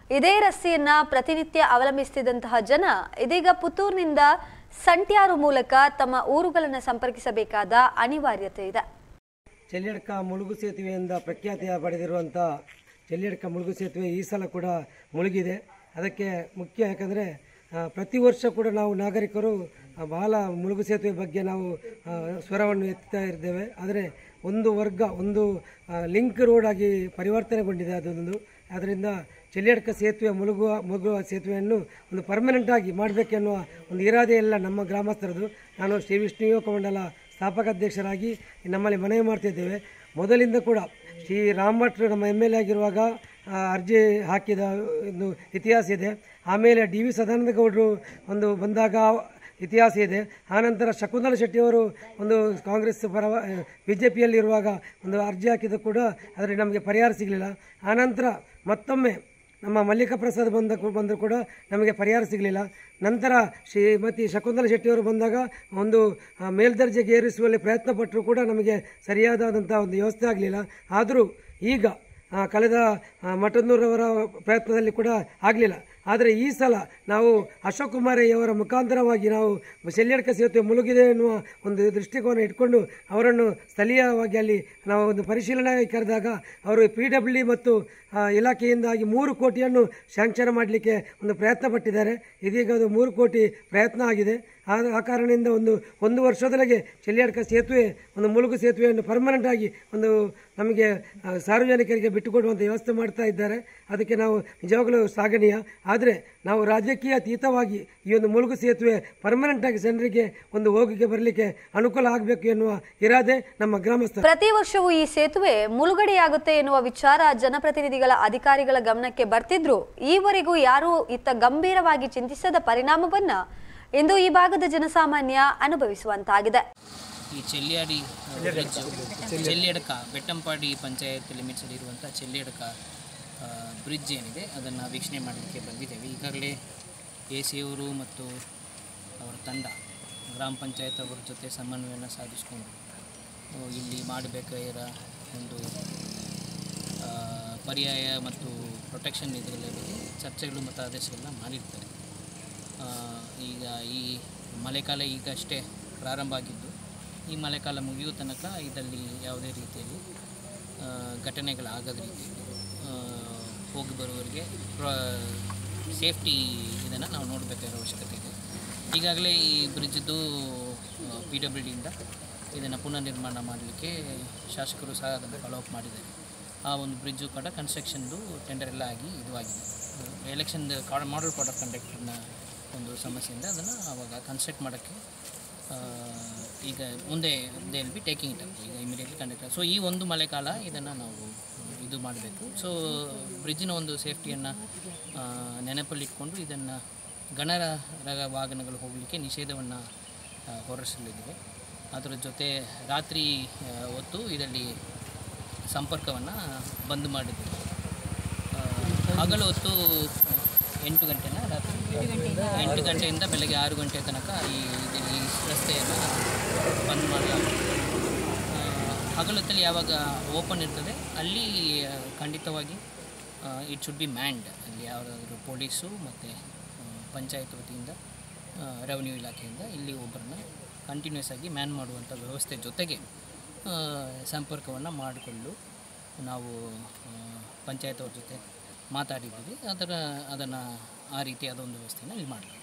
ಇದೇ ರಸ್ತೆಯನ್ನ ಪ್ರತಿನಿತ್ಯ ಅವಲಂಬಿಸುತ್ತಿದ್ದಂತಹ ಜನ ಇದೀಗ ಪುತ್ತೂರಿನಿಂದ ಸಂಟ್ಯಾರು ಮೂಲಕ ತಮ್ಮ ಊರುಗಳನ್ನು ಸಂಪರ್ಕಿಸಬೇಕಾದ ಅನಿವಾರ್ಯತೆ ಇದೆ ಚೆಲ್ಲಿಯಡ್ಕ ಮುಳುಗು ಸೇತುವೆಯಿಂದ ಪ್ರಖ್ಯಾತಿಯ ಪಡೆದಿರುವಂಥ ಚೆಲ್ಲಿಯಡ್ಕ ಮುಳುಗು ಸೇತುವೆ ಈ ಸಲ ಕೂಡ ಮುಳುಗಿದೆ ಅದಕ್ಕೆ ಮುಖ್ಯ ಯಾಕಂದರೆ ಪ್ರತಿ ವರ್ಷ ಕೂಡ ನಾವು ನಾಗರಿಕರು ಆ, ಬಹಳ ಮುಳುಗು ಸೇತುವೆ ಬಗ್ಗೆ ನಾವು ಆ, ಸ್ವರವನ್ನು ಎತ್ತುತ್ತಾ ಇದ್ದೇವೆ ಆದರೆ ಒಂದು ವರ್ಗ ಒಂದು ಆ, ಲಿಂಕ್ ರೋಡ್ ಆಗಿ ಪರಿವರ್ತನೆಗೊಂಡಿದೆ ಅದೊಂದು ಅದರಿಂದ ಚೆಲ್ಲಿಯಡ್ಕ ಸೇತುವೆ ಮುಳುಗುವ ಮುಳುಗುವ ಸೇತುವೆಯನ್ನು ಒಂದು ಪರ್ಮನೆಂಟ್ ಆಗಿ ಮಾಡಬೇಕೆನ್ನುವ ಒಂದು ಇರಾದೆ ಎಲ್ಲ ನಮ್ಮ ಗ್ರಾಮಸ್ಥರದು ನಾನು ಶ್ರೀ ವಿಷ್ಣು ಯುವಕ ಮಂಡಲ ಸ್ಥಾಪಕ ಅಧ್ಯಕ್ಷರಾಗಿ ನಮ್ಮಲ್ಲಿ ಮನವಿ ಮಾಡ್ತಿದ್ದೇವೆ ಮೊದಲಿಂದ ಕೂಡ ಶ್ರೀ ರಾಮ್ ಭಟ್ರು ನಮ್ಮ ಎಮ್ ಎಲ್ ಎ ಆಗಿರುವಾಗ ಆ, ಅರ್ಜಿ ಹಾಕಿದ ಒಂದು ಇತಿಹಾಸ ಇದೆ ಆಮೇಲೆ ಡಿ ವಿ ಸದಾನಂದ ಗೌಡರು ಒಂದು ಬಂದಾಗ ಇತಿಹಾಸ ಇದೆ ಆನಂತರ ಶಕುಂತಲ ಶೆಟ್ಟಿಯವರು ಒಂದು ಕಾಂಗ್ರೆಸ್ ಪರ ಬಿ ಜೆ ಪಿಯಲ್ಲಿರುವಾಗ ಒಂದು ಅರ್ಜಿ ಹಾಕಿದ್ದು ಕೂಡ ಅದರಲ್ಲಿ ನಮಗೆ ಪರಿಹಾರ ಸಿಗಲಿಲ್ಲ ಆನಂತರ ಮತ್ತೊಮ್ಮೆ ನಮ್ಮ ಮಲ್ಲಿಕಾ ಪ್ರಸಾದ್ ಬಂದ ಬಂದರೂ ಕೂಡ ನಮಗೆ ಪರಿಹಾರ ಸಿಗಲಿಲ್ಲ ನಂತರ ಶ್ರೀಮತಿ ಶಕುಂತಲ ಶೆಟ್ಟಿಯವರು ಬಂದಾಗ ಒಂದು ಆ, ಮೇಲ್ದರ್ಜೆಗೆ ಏರಿಸುವಲ್ಲಿ ಪ್ರಯತ್ನ ಪಟ್ಟರೂ ಕೂಡ ನಮಗೆ ಸರಿಯಾದಂಥ ಒಂದು ವ್ಯವಸ್ಥೆ ಆಗಲಿಲ್ಲ ಆದರೂ ಈಗ ಆ, ಕಳೆದ ಆ, ಮಠದ್ನೂರವರ ಪ್ರಯತ್ನದಲ್ಲಿ ಕೂಡ ಆಗಲಿಲ್ಲ ಆದರೆ ಈ ಸಲ ನಾವು ಅಶೋಕ್ ಕುಮಾರಯ್ಯವರ ಮುಖಾಂತರವಾಗಿ ನಾವು ಶೆಲ್ಯಡ್ಕ ಸೇತುವೆ ಮುಳುಗಿದೆ ಎನ್ನುವ ಒಂದು ದೃಷ್ಟಿಕೋನ ಇಟ್ಕೊಂಡು ಅವರನ್ನು ಸ್ಥಳೀಯವಾಗಿ ಅಲ್ಲಿ ನಾವು ಒಂದು ಪರಿಶೀಲನೆ ಕರೆದಾಗ ಅವರು ಪಿ ಡಬ್ಲ್ಯೂ ಮತ್ತು ಆ, ಇಲಾಖೆಯಿಂದಾಗಿ ಮೂರು ಕೋಟಿಯನ್ನು ಶಾಂಕ್ಷನ್ ಮಾಡಲಿಕ್ಕೆ ಒಂದು ಪ್ರಯತ್ನ ಪಟ್ಟಿದ್ದಾರೆ ಇದೀಗ ಅದು ಮೂರು ಕೋಟಿ ಪ್ರಯತ್ನ ಆಗಿದೆ ಆ ಆ ಕಾರಣದಿಂದ ಒಂದು ಒಂದು ವರ್ಷದೊಳಗೆ ಚೆಲ್ಲಿಯಡ್ಕ ಸೇತುವೆ ಒಂದು ಮುಳುಗು ಸೇತುವೆಯನ್ನು ಪರ್ಮನೆಂಟ್ ಆಗಿ ಒಂದು ನಮಗೆ ಆ, ಸಾರ್ವಜನಿಕರಿಗೆ ಬಿಟ್ಟುಕೊಡುವಂಥ ವ್ಯವಸ್ಥೆ ಮಾಡ್ತಾ ಇದ್ದಾರೆ ಅದಕ್ಕೆ ನಾವು ನಿಜವಾಗಲೂ ಶ್ಲಾಘನೀಯ ಆದರೆ ನಾವು ರಾಜಕೀಯ ಅತೀತವಾಗಿ ಈ ಒಂದು ಮುಳುಗು ಸೇತುವೆ ಪರ್ಮನೆಂಟ್ ಆಗಿ ಜನರಿಗೆ ಒಂದು ಹೋಗಿಗೆ ಬರಲಿಕ್ಕೆ ಅನುಕೂಲ ಆಗಬೇಕು ಎನ್ನುವ ಇರಾದೆ ನಮ್ಮ ಗ್ರಾಮಸ್ಥರು ಪ್ರತಿ ವರ್ಷವೂ ಈ ಸೇತುವೆ ಮುಳುಗಡೆಯಾಗುತ್ತೆ ಎನ್ನುವ ವಿಚಾರ ಜನಪ್ರತಿನಿಧಿಗಳ ಅಧಿಕಾರಿಗಳ ಗಮನಕ್ಕೆ ಬರ್ತಿದ್ರು ಈವರೆಗೂ ಯಾರೂ ಇತ್ತ ಗಂಭೀರವಾಗಿ ಚಿಂತಿಸದ ಪರಿಣಾಮವನ್ನ ಇಂದು ಈ ಭಾಗದ ಜನಸಾಮಾನ್ಯ ಅನುಭವಿಸುವಂತಾಗಿದೆ ಈ ಚೆಲ್ಲಿಯಾಡಿ ಬ್ರಿಡ್ಜ್ ಚೆಲ್ಲಿಯಡಕ ಬೆಟ್ಟಂಪಾಡಿ ಪಂಚಾಯತ್ ಲಿಮಿಟ್ಸಲ್ಲಿ ಇರುವಂಥ ಚೆಲ್ಲಿಯಡಕ ಆ, ಬ್ರಿಡ್ಜ್ ಏನಿದೆ ಅದನ್ನು ವೀಕ್ಷಣೆ ಮಾಡಲಿಕ್ಕೆ ಬಂದಿದ್ದೇವೆ ಈಗಾಗಲೇ ಎ ಸಿ ಅವರು ಮತ್ತು ಅವರ ತಂಡ ಗ್ರಾಮ ಪಂಚಾಯತ್ ಅವರ ಜೊತೆ ಸಮನ್ವಯನ ಸಾಧಿಸಿಕೊಂಡು ಆ, ಇಲ್ಲಿ ಮಾಡಬೇಕಾಗಿರೋ ಒಂದು ಆ, ಪರ್ಯಾಯ ಮತ್ತು ಪ್ರೊಟೆಕ್ಷನ್ ಇದೆಲ್ಲ ಬಗ್ಗೆ ಚರ್ಚೆಗಳು ಮತ್ತು ಆದೇಶಗಳನ್ನ ಮಾಡಿರ್ತಾರೆ ಆ, ಈಗ ಈ ಮಳೆಕಾಲ ಈಗಷ್ಟೇ ಪ್ರಾರಂಭ ಆಗಿದ್ದು ಈ ಮಳೆಕಾಲ ಮುಗಿಯುವ ತನಕ ಇದರಲ್ಲಿ ಯಾವುದೇ ರೀತಿಯಲ್ಲಿ ಆ, ಘಟನೆಗಳಾಗದ ರೀತಿಯಲ್ಲಿ ಆ, ಹೋಗಿ ಬರುವವರಿಗೆ ಸೇಫ್ಟಿ ಇದನ್ನು ನಾವು ನೋಡಬೇಕಾಗಿರೋ ಅವಶ್ಯಕತೆ ಇದೆ ಈಗಾಗಲೇ ಈ ಬ್ರಿಡ್ಜ್ದು ಪಿ ಡಬ್ಲ್ಯೂ ಡಿಯಿಂದ ಇದನ್ನು ಪುನರ್ನಿರ್ಮಾಣ ಮಾಡಲಿಕ್ಕೆ ಶಾಸಕರು ಸಹ ಅದನ್ನು ಫಾಲೋ ಅಪ್ ಮಾಡಿದ್ದಾರೆ ಆ ಒಂದು ಬ್ರಿಡ್ಜು ಕೂಡ ಕನ್ಸ್ಟ್ರಕ್ಷನ್ದು ಟೆಂಡರ್ ಎಲ್ಲ ಆಗಿ ಇದು ಆಗಿದೆ ಎಲೆಕ್ಷನ್ ಮಾಡಲ್ ಕೋಡ್ ಆಫ್ ಕಂಡಕ್ಟರ್ನ ಒಂದು ಸಮಸ್ಯೆಯಿಂದ ಅದನ್ನು ಆವಾಗ ಕನ್ಸ್ಟ್ರಕ್ಟ್ ಮಾಡೋಕ್ಕೆ ಆ, ಈಗ ಮುಂದೆ they will be taking it up ಈಗ ಇಮಿಡಿಯೇಟ್ಲಿ ಕಂಡಕ್ಟರ್ ಸೊ ಈ ಒಂದು ಮಳೆಕಾಲ ಇದನ್ನು ನಾವು ಇದು ಮಾಡಬೇಕು ಸೊ ಬ್ರಿಡ್ಜಿನ ಒಂದು ಸೇಫ್ಟಿಯನ್ನು ನೆನಪಲ್ಲಿಟ್ಕೊಂಡು ಇದನ್ನು ಗಣರ ರಗ ವಾಹನಗಳು ಹೋಗಲಿಕ್ಕೆ ನಿಷೇಧವನ್ನು ಹೊರಡಿಸಲಿದ್ದೇವೆ ಅದರ ಜೊತೆ ರಾತ್ರಿ ಆ, ಹೊತ್ತು ಇದರಲ್ಲಿ ಸಂಪರ್ಕವನ್ನು ಬಂದ್ ಮಾಡಿದ್ದೇವೆ ಆ, ಹಗಲು ಹೊತ್ತು ಎಂಟು ಗಂಟೆನ ರಾತ್ರಿ ಎಂಟು ಗಂಟೆಯಿಂದ ಬೆಳಗ್ಗೆ ಆರು ಗಂಟೆ ತನಕ ಈ ಇದು- ಈ ರಸ್ತೆಯನ್ನು ಬಂದ್ ಮಾಡಲಾಗುತ್ತೆ ಆ, ಹಗಲೊತ್ತಲ್ಲಿ ಯಾವಾಗ ಓಪನ್ ಇರ್ತದೆ ಅಲ್ಲಿ ಆ, ಖಂಡಿತವಾಗಿ ಇಟ್ ಶುಡ್ ಬಿ ಮ್ಯಾಂಡ್ ಅಲ್ಲಿ ಯಾವುದಾದ್ರೂ ಪೊಲೀಸು ಮತ್ತು ಪಂಚಾಯತ್ ವತಿಯಿಂದ ರೆವೆನ್ಯೂ ಇಲಾಖೆಯಿಂದ ಇಲ್ಲಿ ಒಬ್ಬರನ್ನ ಕಂಟಿನ್ಯೂಸ್ ಆಗಿ ಮ್ಯಾನ್ ಮಾಡುವಂಥ ವ್ಯವಸ್ಥೆ ಜೊತೆಗೆ ಸಂಪರ್ಕವನ್ನು ಮಾಡಿಕೊಂಡು ನಾವು ಪಂಚಾಯತ್ ಅವ್ರ ಜೊತೆ ಮಾತಾಡಿದ್ದೀವಿ ಅದರ ಅದನ್ನು ಆ ರೀತಿಯಾದ ಒಂದು ವ್ಯವಸ್ಥೆನ ಇಲ್ಲಿ ಮಾಡಲಾಗಿದೆ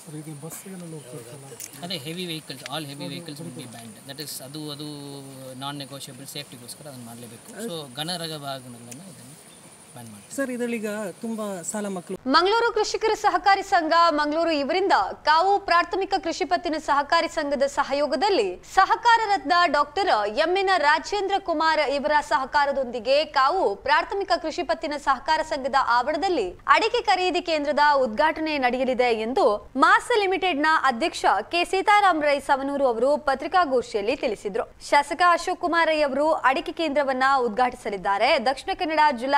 ಅದೇ heavy vehicles all heavy vehicles will be banned that is ಅದು ಅದು ನಾನ್ ನೆಗೋಷಿಯಬಲ್ ಸೇಫ್ಟಿಗೋಸ್ಕರ ಅದನ್ನು ಮಾಡಲೇಬೇಕು ಸೊ ಗಣರಗ ವಾಹನಗಳನ್ನು ಇದನ್ನು ಬ್ಯಾನ್ ಮಾಡಿ ಸರ್ ಇದರಲ್ಲೀಗ ತುಂಬಾ ಸಾಲ ಮಕ್ಕಳು ಮಂಗಳೂರು ಕೃಷಿಕರ ಸಹಕಾರಿ ಸಂಘ ಮಂಗಳೂರು ಇವರಿಂದ ಕಾವು ಪ್ರಾಥಮಿಕ ಕೃಷಿ ಪತ್ತಿನ ಸಹಕಾರಿ ಸಂಘದ ಸಹಯೋಗದಲ್ಲಿ ಸಹಕಾರ ರತ್ನ ಡಾಕ್ಟರ್ ಎಂಎನ್ ರಾಜೇಂದ್ರ ಕುಮಾರ್ ಇವರ ಸಹಕಾರದೊಂದಿಗೆ ಕಾವು ಪ್ರಾಥಮಿಕ ಕೃಷಿ ಪತ್ತಿನ ಸಹಕಾರ ಸಂಘದ ಆವರಣದಲ್ಲಿ ಅಡಿಕೆ ಖರೀದಿ ಕೇಂದ್ರದ ಉದ್ಘಾಟನೆ ನಡೆಯಲಿದೆ ಎಂದು ಮಾಸ್ ಲಿಮಿಟೆಡ್ನ ಅಧ್ಯಕ್ಷ ಕೆ ಸೀತಾರಾಮ್ ರೈ ಸವನೂರು ಅವರು ಪತ್ರಿಕಾಗೋಷ್ಠಿಯಲ್ಲಿ ತಿಳಿಸಿದರು ಶಾಸಕ ಅಶೋಕ್ ಕುಮಾರ್ ರೈ ಅವರು ಅಡಿಕೆ ಕೇಂದ್ರವನ್ನ ಉದ್ಘಾಟಿಸಲಿದ್ದಾರೆ ದಕ್ಷಿಣ ಕನ್ನಡ ಜಿಲ್ಲಾ ಕೇಂದ್ರ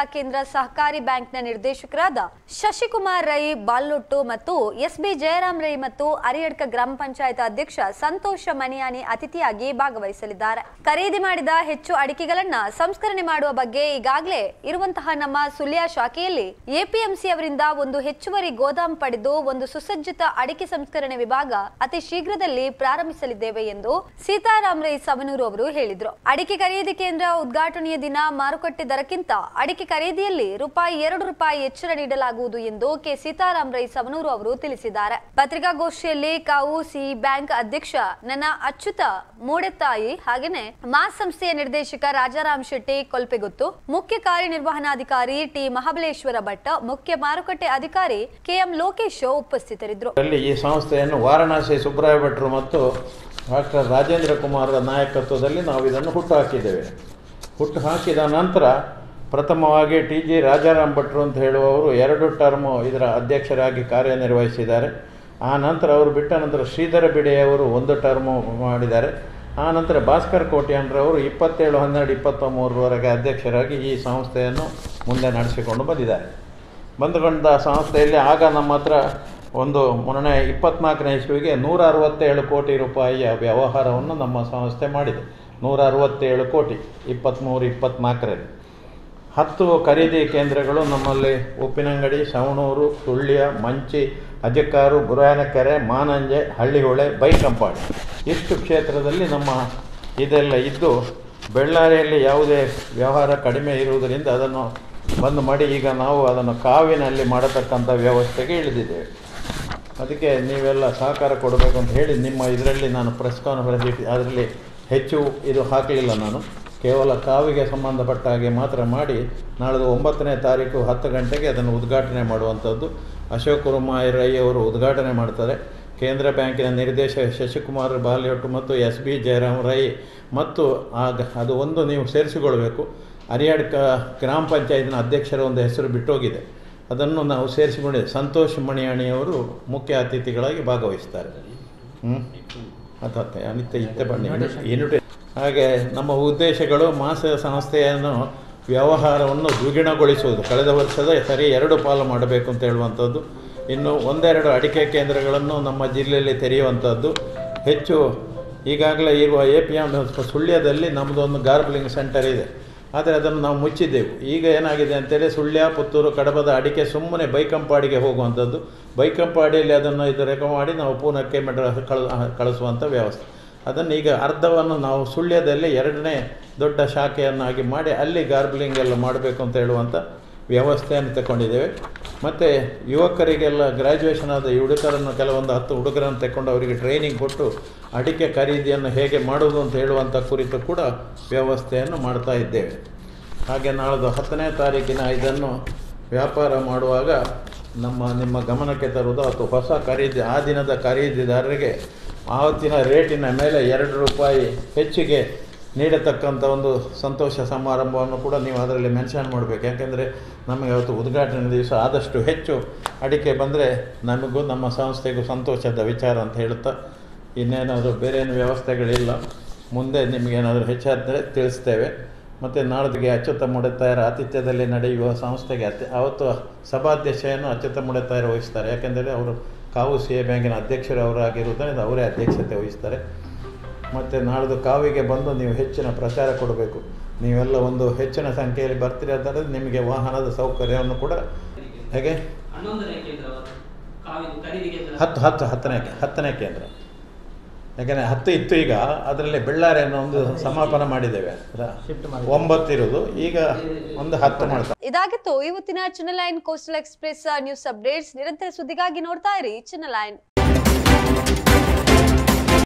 ಸಹಕಾರಿ ಬ್ಯಾಂಕ್ನ ನಿರ್ದೇಶಕರಾದ ಶಶಿಕುಮಾರ್ ರೈ ಬಾಲ್ಲೊಟ್ಟು ಮತ್ತು ಎಸ್ಬಿ ಜಯರಾಮ್ ರೈ ಮತ್ತು ಅರಿಯಡ್ಕ ಗ್ರಾಮ ಪಂಚಾಯತ್ ಅಧ್ಯಕ್ಷ ಸಂತೋಷ ಮಣಿಯಾನಿ ಅತಿಥಿಯಾಗಿ ಭಾಗವಹಿಸಲಿದ್ದಾರೆ ಖರೀದಿ ಮಾಡಿದ ಹೆಚ್ಚು ಅಡಿಕೆಗಳನ್ನ ಸಂಸ್ಕರಣೆ ಮಾಡುವ ಬಗ್ಗೆ ಈಗಾಗಲೇ ಇರುವಂತಹ ನಮ್ಮ ಸುಳ್ಯ ಶಾಖೆಯಲ್ಲಿ ಎಪಿಎಂಸಿ ಅವರಿಂದ ಒಂದು ಹೆಚ್ಚುವರಿ ಗೋದಾಮ್ ಪಡೆದು ಒಂದು ಸುಸಜ್ಜಿತ ಅಡಿಕೆ ಸಂಸ್ಕರಣೆ ವಿಭಾಗ ಅತಿ ಶೀಘ್ರದಲ್ಲಿ ಪ್ರಾರಂಭಿಸಲಿದ್ದೇವೆ ಎಂದು ಸೀತಾರಾಮ್ ರೈ ಸವನೂರು ಅವರು ಹೇಳಿದ್ರು ಅಡಿಕೆ ಖರೀದಿ ಕೇಂದ್ರ ಉದ್ಘಾಟನೆಯ ದಿನ ಮಾರುಕಟ್ಟೆ ದರಕ್ಕಿಂತ ಅಡಿಕೆ ಖರೀದಿಯಲ್ಲಿ ರೂಪಾಯಿ ಎರಡು ರೂಪಾಯಿ ಎಚ್ಚರ ನೀಡಲಾಗುವುದು ಎಂದು ಕೆ ಸೀತಾರಾಮ್ ರೈ ಸವನೂರು ಅವರು ತಿಳಿಸಿದ್ದಾರೆ ಪತ್ರಿಕಾಗೋಷ್ಠಿಯಲ್ಲಿ ಕಾವು ಸಿ ಬ್ಯಾಂಕ್ ಅಧ್ಯಕ್ಷ ನನ್ನ ಅಚ್ಯುತ ಮೂಡೆತ್ತಾಯಿ ಹಾಗೇನೆ ಮಾಸ್ ಸಂಸ್ಥೆಯ ನಿರ್ದೇಶಕ ರಾಜಾರಾಮ್ ಶೆಟ್ಟಿ ಕೊಲ್ಪೆಗುತ್ತು ಮುಖ್ಯ ಕಾರ್ಯನಿರ್ವಹಣಾಧಿಕಾರಿ ಟಿ ಮಹಾಬಲೇಶ್ವರ ಭಟ್ ಮುಖ್ಯ ಮಾರುಕಟ್ಟೆ ಅಧಿಕಾರಿ ಕೆಎಂ ಲೋಕೇಶ್ ಉಪಸ್ಥಿತರಿದ್ದರು ಅಲ್ಲಿ ಈ ಸಂಸ್ಥೆಯನ್ನು ವಾರಣಾಸಿ ಸುಬ್ರಾಯ ಭಟ್ರು ಮತ್ತು ಡಾಕ್ಟರ್ ರಾಜೇಂದ್ರ ಕುಮಾರರ ನಾಯಕತ್ವದಲ್ಲಿ ನಾವು ಇದನ್ನು ಹುಟ್ಟುಹಾಕಿದ್ದೇವೆ ಹುಟ್ಟು ಹಾಕಿದ ನಂತರ ಪ್ರಥಮವಾಗಿ ಟಿ ಜಿ ರಾಜಾರಾಮ್ ಭಟ್ರು ಅಂತ ಹೇಳುವವರು ಎರಡು ಟರ್ಮು ಇದರ ಅಧ್ಯಕ್ಷರಾಗಿ ಕಾರ್ಯನಿರ್ವಹಿಸಿದ್ದಾರೆ ಆ ನಂತರ ಅವರು ಬಿಟ್ಟ ನಂತರ ಶ್ರೀಧರ ಬಿಡೆಯವರು ಒಂದು ಟರ್ಮು ಮಾಡಿದ್ದಾರೆ ಆ ನಂತರ ಭಾಸ್ಕರ್ ಕೋಟ್ಯಾನ್ರವರು ಇಪ್ಪತ್ತೇಳು ಹನ್ನೆರಡು ಇಪ್ಪತ್ತ ಮೂರರವರೆಗೆ ಅಧ್ಯಕ್ಷರಾಗಿ ಈ ಸಂಸ್ಥೆಯನ್ನು ಮುಂದೆ ನಡೆಸಿಕೊಂಡು ಬಂದಿದ್ದಾರೆ ಬಂದುಕೊಂಡ ಸಂಸ್ಥೆಯಲ್ಲಿ ಆಗ ನಮ್ಮ ಹತ್ರ ಒಂದು ಮೊನ್ನೆ ಇಪ್ಪತ್ನಾಲ್ಕನೇ ಇಸ್ವಿಗೆ ನೂರ ಅರವತ್ತೇಳು ಕೋಟಿ ರೂಪಾಯಿಯ ವ್ಯವಹಾರವನ್ನು ನಮ್ಮ ಸಂಸ್ಥೆ ಮಾಡಿದೆ ನೂರ ಅರವತ್ತೇಳು ಕೋಟಿ ಇಪ್ಪತ್ತ್ಮೂರು ಇಪ್ಪತ್ತ್ನಾಲ್ಕರಲ್ಲಿ ಹತ್ತು ಖರೀದಿ ಕೇಂದ್ರಗಳು ನಮ್ಮಲ್ಲಿ ಉಪ್ಪಿನಂಗಡಿ ಸವಣೂರು ಸುಳ್ಯ ಮಂಚಿ ಅಜಕ್ಕಾರು ಗುರಾಯನಕೆರೆ ಮಾನಂಜೆ ಹಳ್ಳಿಹೊಳೆ ಬೈಕಂಪಾಡಿ ಇಷ್ಟು ಕ್ಷೇತ್ರದಲ್ಲಿ ನಮ್ಮ ಇದೆಲ್ಲ ಇದ್ದು ಬೆಳ್ಳಾರಿಯಲ್ಲಿ ಯಾವುದೇ ವ್ಯವಹಾರ ಕಡಿಮೆ ಇರುವುದರಿಂದ ಅದನ್ನು ಬಂದ್ ಮಾಡಿ ಈಗ ನಾವು ಅದನ್ನು ಕಾವಿನಲ್ಲಿ ಮಾಡತಕ್ಕಂಥ ವ್ಯವಸ್ಥೆಗೆ ಇಳಿದಿದ್ದೇವೆ ಅದಕ್ಕೆ ನೀವೆಲ್ಲ ಸಹಕಾರ ಕೊಡಬೇಕು ಅಂತ ಹೇಳಿ ನಿಮ್ಮ ಇದರಲ್ಲಿ ನಾನು ಪ್ರೆಸ್ ಕಾನ್ಫರೆನ್ಸ್ ಇಟ್ಟು ಅದರಲ್ಲಿ ಹೆಚ್ಚು ಇದು ಹಾಕಲಿಲ್ಲ ನಾನು ಕೇವಲ ಕಾವಿಗೆ ಸಂಬಂಧಪಟ್ಟ ಹಾಗೆ ಮಾತ್ರ ಮಾಡಿ ನಾಳೆ ಒಂಬತ್ತನೇ ತಾರೀಕು ಹತ್ತು ಗಂಟೆಗೆ ಅದನ್ನು ಉದ್ಘಾಟನೆ ಮಾಡುವಂಥದ್ದು ಅಶೋಕ್ ಕುಮಾರ್ ರೈ ಅವರು ಉದ್ಘಾಟನೆ ಮಾಡ್ತಾರೆ ಕೇಂದ್ರ ಬ್ಯಾಂಕಿನ ನಿರ್ದೇಶಕ ಶಶಿಕುಮಾರ್ ಬಾಲಿಯೊಟ್ಟು ಮತ್ತು ಎಸ್ ಬಿ ಜಯರಾಮ್ ರೈ ಮತ್ತು ಆಗ ಅದು ಒಂದು ನೀವು ಸೇರಿಸಿಕೊಳ್ಬೇಕು ಹರಿಯಾಡ್ಕ ಗ್ರಾಮ ಪಂಚಾಯತ್ನ ಅಧ್ಯಕ್ಷರ ಒಂದು ಹೆಸರು ಬಿಟ್ಟೋಗಿದೆ ಅದನ್ನು ನಾವು ಸೇರಿಸಿಕೊಂಡಿದ್ದೇವೆ ಸಂತೋಷ್ ಮಣಿಯಾಣಿಯವರು ಮುಖ್ಯ ಅತಿಥಿಗಳಾಗಿ ಭಾಗವಹಿಸ್ತಾರೆ ಹ್ಞೂ ಅತ್ತೆ ಅನಿತ್ಯ ಇತ್ತೆ ಬನ್ನಿ ಯೂನಿಟ್ ಹಾಗೆ ನಮ್ಮ ಉದ್ದೇಶಗಳು ಮಾಸ ಸಂಸ್ಥೆಯನ್ನು ವ್ಯವಹಾರವನ್ನು ದ್ವಿಗುಣಗೊಳಿಸುವುದು ಕಳೆದ ವರ್ಷದ ಸರಿ ಎರಡು ಪಾಲು ಮಾಡಬೇಕು ಅಂತ ಹೇಳುವಂಥದ್ದು ಇನ್ನು ಒಂದೆರಡು ಅಡಿಕೆ ಕೇಂದ್ರಗಳನ್ನು ನಮ್ಮ ಜಿಲ್ಲೆಯಲ್ಲಿ ತೆರೆಯುವಂಥದ್ದು ಹೆಚ್ಚು ಈಗಾಗಲೇ ಇರುವ ಎ ಪಿ ಎಮ್ ಸುಳ್ಯದಲ್ಲಿ ನಮ್ಮದು ಒಂದು ಗಾರ್ಬ್ಲಿಂಗ್ ಸೆಂಟರ್ ಇದೆ ಆದರೆ ಅದನ್ನು ನಾವು ಮುಚ್ಚಿದ್ದೆವು ಈಗ ಏನಾಗಿದೆ ಅಂತೇಳಿ ಸುಳ್ಯ ಪುತ್ತೂರು ಕಡಬದ ಅಡಿಕೆ ಸುಮ್ಮನೆ ಬೈಕಂಪಾಡಿಗೆ ಹೋಗುವಂಥದ್ದು ಬೈಕಂಪಾಡಿಯಲ್ಲಿ ಅದನ್ನು ಇದು ರೆಕ ಮಾಡಿ ನಾವು ಪೂನಕ್ಕೆ ಮೆಡ್ರಾಸ್ ಕಳ ಕಳಿಸುವಂಥ ವ್ಯವಸ್ಥೆ ಅದನ್ನು ಈಗ ಅರ್ಧವನ್ನು ನಾವು ಸುಳ್ಯದಲ್ಲಿ ಎರಡನೇ ದೊಡ್ಡ ಶಾಖೆಯನ್ನಾಗಿ ಮಾಡಿ ಅಲ್ಲಿ ಗಾರ್ಬ್ಲಿಂಗ್ ಎಲ್ಲ ಮಾಡಬೇಕು ಅಂತ ಹೇಳುವಂಥ ವ್ಯವಸ್ಥೆಯನ್ನು ತಗೊಂಡಿದ್ದೇವೆ ಮತ್ತು ಯುವಕರಿಗೆಲ್ಲ ಗ್ರ್ಯಾಜುಯೇಷನ್ ಆದ ಈ ಹುಡುಗರನ್ನು ಕೆಲವೊಂದು ಹತ್ತು ಹುಡುಗರನ್ನು ತಗೊಂಡು ಅವರಿಗೆ ಟ್ರೈನಿಂಗ್ ಕೊಟ್ಟು ಅಡಿಕೆ ಖರೀದಿಯನ್ನು ಹೇಗೆ ಮಾಡೋದು ಅಂತ ಹೇಳುವಂಥ ಕುರಿತು ಕೂಡ ವ್ಯವಸ್ಥೆಯನ್ನು ಮಾಡ್ತಾ ಇದ್ದೇವೆ ಹಾಗೆ ನಾಳ್ದು ಹತ್ತನೇ ತಾರೀಕಿನ ಇದನ್ನು ವ್ಯಾಪಾರ ಮಾಡುವಾಗ ನಮ್ಮ ನಿಮ್ಮ ಗಮನಕ್ಕೆ ತರುವುದು ಅಥವಾ ಹೊಸ ಖರೀದಿ ಆ ದಿನದ ಖರೀದಿದಾರರಿಗೆ ಆವತ್ತಿನ ರೇಟಿನ ಮೇಲೆ ಎರಡು ರೂಪಾಯಿ ಹೆಚ್ಚಿಗೆ ನೀಡತಕ್ಕಂಥ ಒಂದು ಸಂತೋಷ ಸಮಾರಂಭವನ್ನು ಕೂಡ ನೀವು ಅದರಲ್ಲಿ ಮೆನ್ಷನ್ ಮಾಡಬೇಕು ಯಾಕೆಂದರೆ ನಮಗೆ ಅವತ್ತು ಉದ್ಘಾಟನೆ ದಿವಸ ಆದಷ್ಟು ಹೆಚ್ಚು ಅಡಿಕೆ ಬಂದರೆ ನಮಗೂ ನಮ್ಮ ಸಂಸ್ಥೆಗೂ ಸಂತೋಷದ ವಿಚಾರ ಅಂತ ಹೇಳುತ್ತಾ ಇನ್ನೇನಾದರೂ ಬೇರೆ ಏನು ವ್ಯವಸ್ಥೆಗಳಿಲ್ಲ ಮುಂದೆ ನಿಮಗೇನಾದರೂ ಹೆಚ್ಚಾದರೆ ತಿಳಿಸ್ತೇವೆ ಮತ್ತು ನಾಳ್ದಿಗೆ ಅಚ್ಯುತ ಮುಡೆತಾಯರ ಆತಿಥ್ಯದಲ್ಲಿ ನಡೆಯುವ ಸಂಸ್ಥೆಗೆ ಅತ್ಯ ಅವತ್ತು ಸಭಾಧ್ಯಕ್ಷೆಯನ್ನು ಅಚ್ಯುತ ಮುಡೆತಾಯರ ವಹಿಸ್ತಾರೆ ಯಾಕೆಂದರೆ ಅವರು ಕಾವು ಸಿ ಎ ಬ್ಯಾಂಕಿನ ಅಧ್ಯಕ್ಷರು ಅವರಾಗಿರುವುದರಿಂದ ಅವರೇ ಅಧ್ಯಕ್ಷತೆ ವಹಿಸ್ತಾರೆ ಮತ್ತು ನಾಳ್ದು ಕಾವಿಗೆ ಬಂದು ನೀವು ಹೆಚ್ಚಿನ ಪ್ರಚಾರ ಕೊಡಬೇಕು ನೀವೆಲ್ಲ ಒಂದು ಹೆಚ್ಚಿನ ಸಂಖ್ಯೆಯಲ್ಲಿ ಬರ್ತೀರಿ ಅಂದರೆ ನಿಮಗೆ ವಾಹನದ ಸೌಕರ್ಯವನ್ನು ಕೂಡ ಹೇಗೆ ಹನ್ನೊಂದನೇ ಕೇಂದ್ರ ಕಾವಿನ ಖರೀದಿ ಕೇಂದ್ರ ಹತ್ತು ಹತ್ತು ಹತ್ತನೇ ಹತ್ತನೇ ಕೇಂದ್ರ ಯಾಕೆಂದರೆ ಹತ್ತು ಇತ್ತು ಈಗ ಅದರಲ್ಲಿ ಬೆಳ್ಳಾರಿಯನ್ನು ಒಂದು ಸಮಾಪನ ಮಾಡಿದ್ದೇವೆ ಒಂಬತ್ತು ಇರೋದು ಈಗ ಒಂದು ಹತ್ತು ಮಾಡ್ತಾರೆ ಇದಾಗಿತ್ತು ಇವತ್ತಿನ ಚೆನ್ನಲೈನ್ ಕೋಸ್ಟಲ್ ಎಕ್ಸ್ಪ್ರೆಸ್ ನ್ಯೂಸ್ ಅಪ್ಡೇಟ್ಸ್ ನಿರಂತರ ಸುದ್ದಿಗಾಗಿ ನೋಡ್ತಾ ಇರಿ ಚೆನ್ನಲೈನ್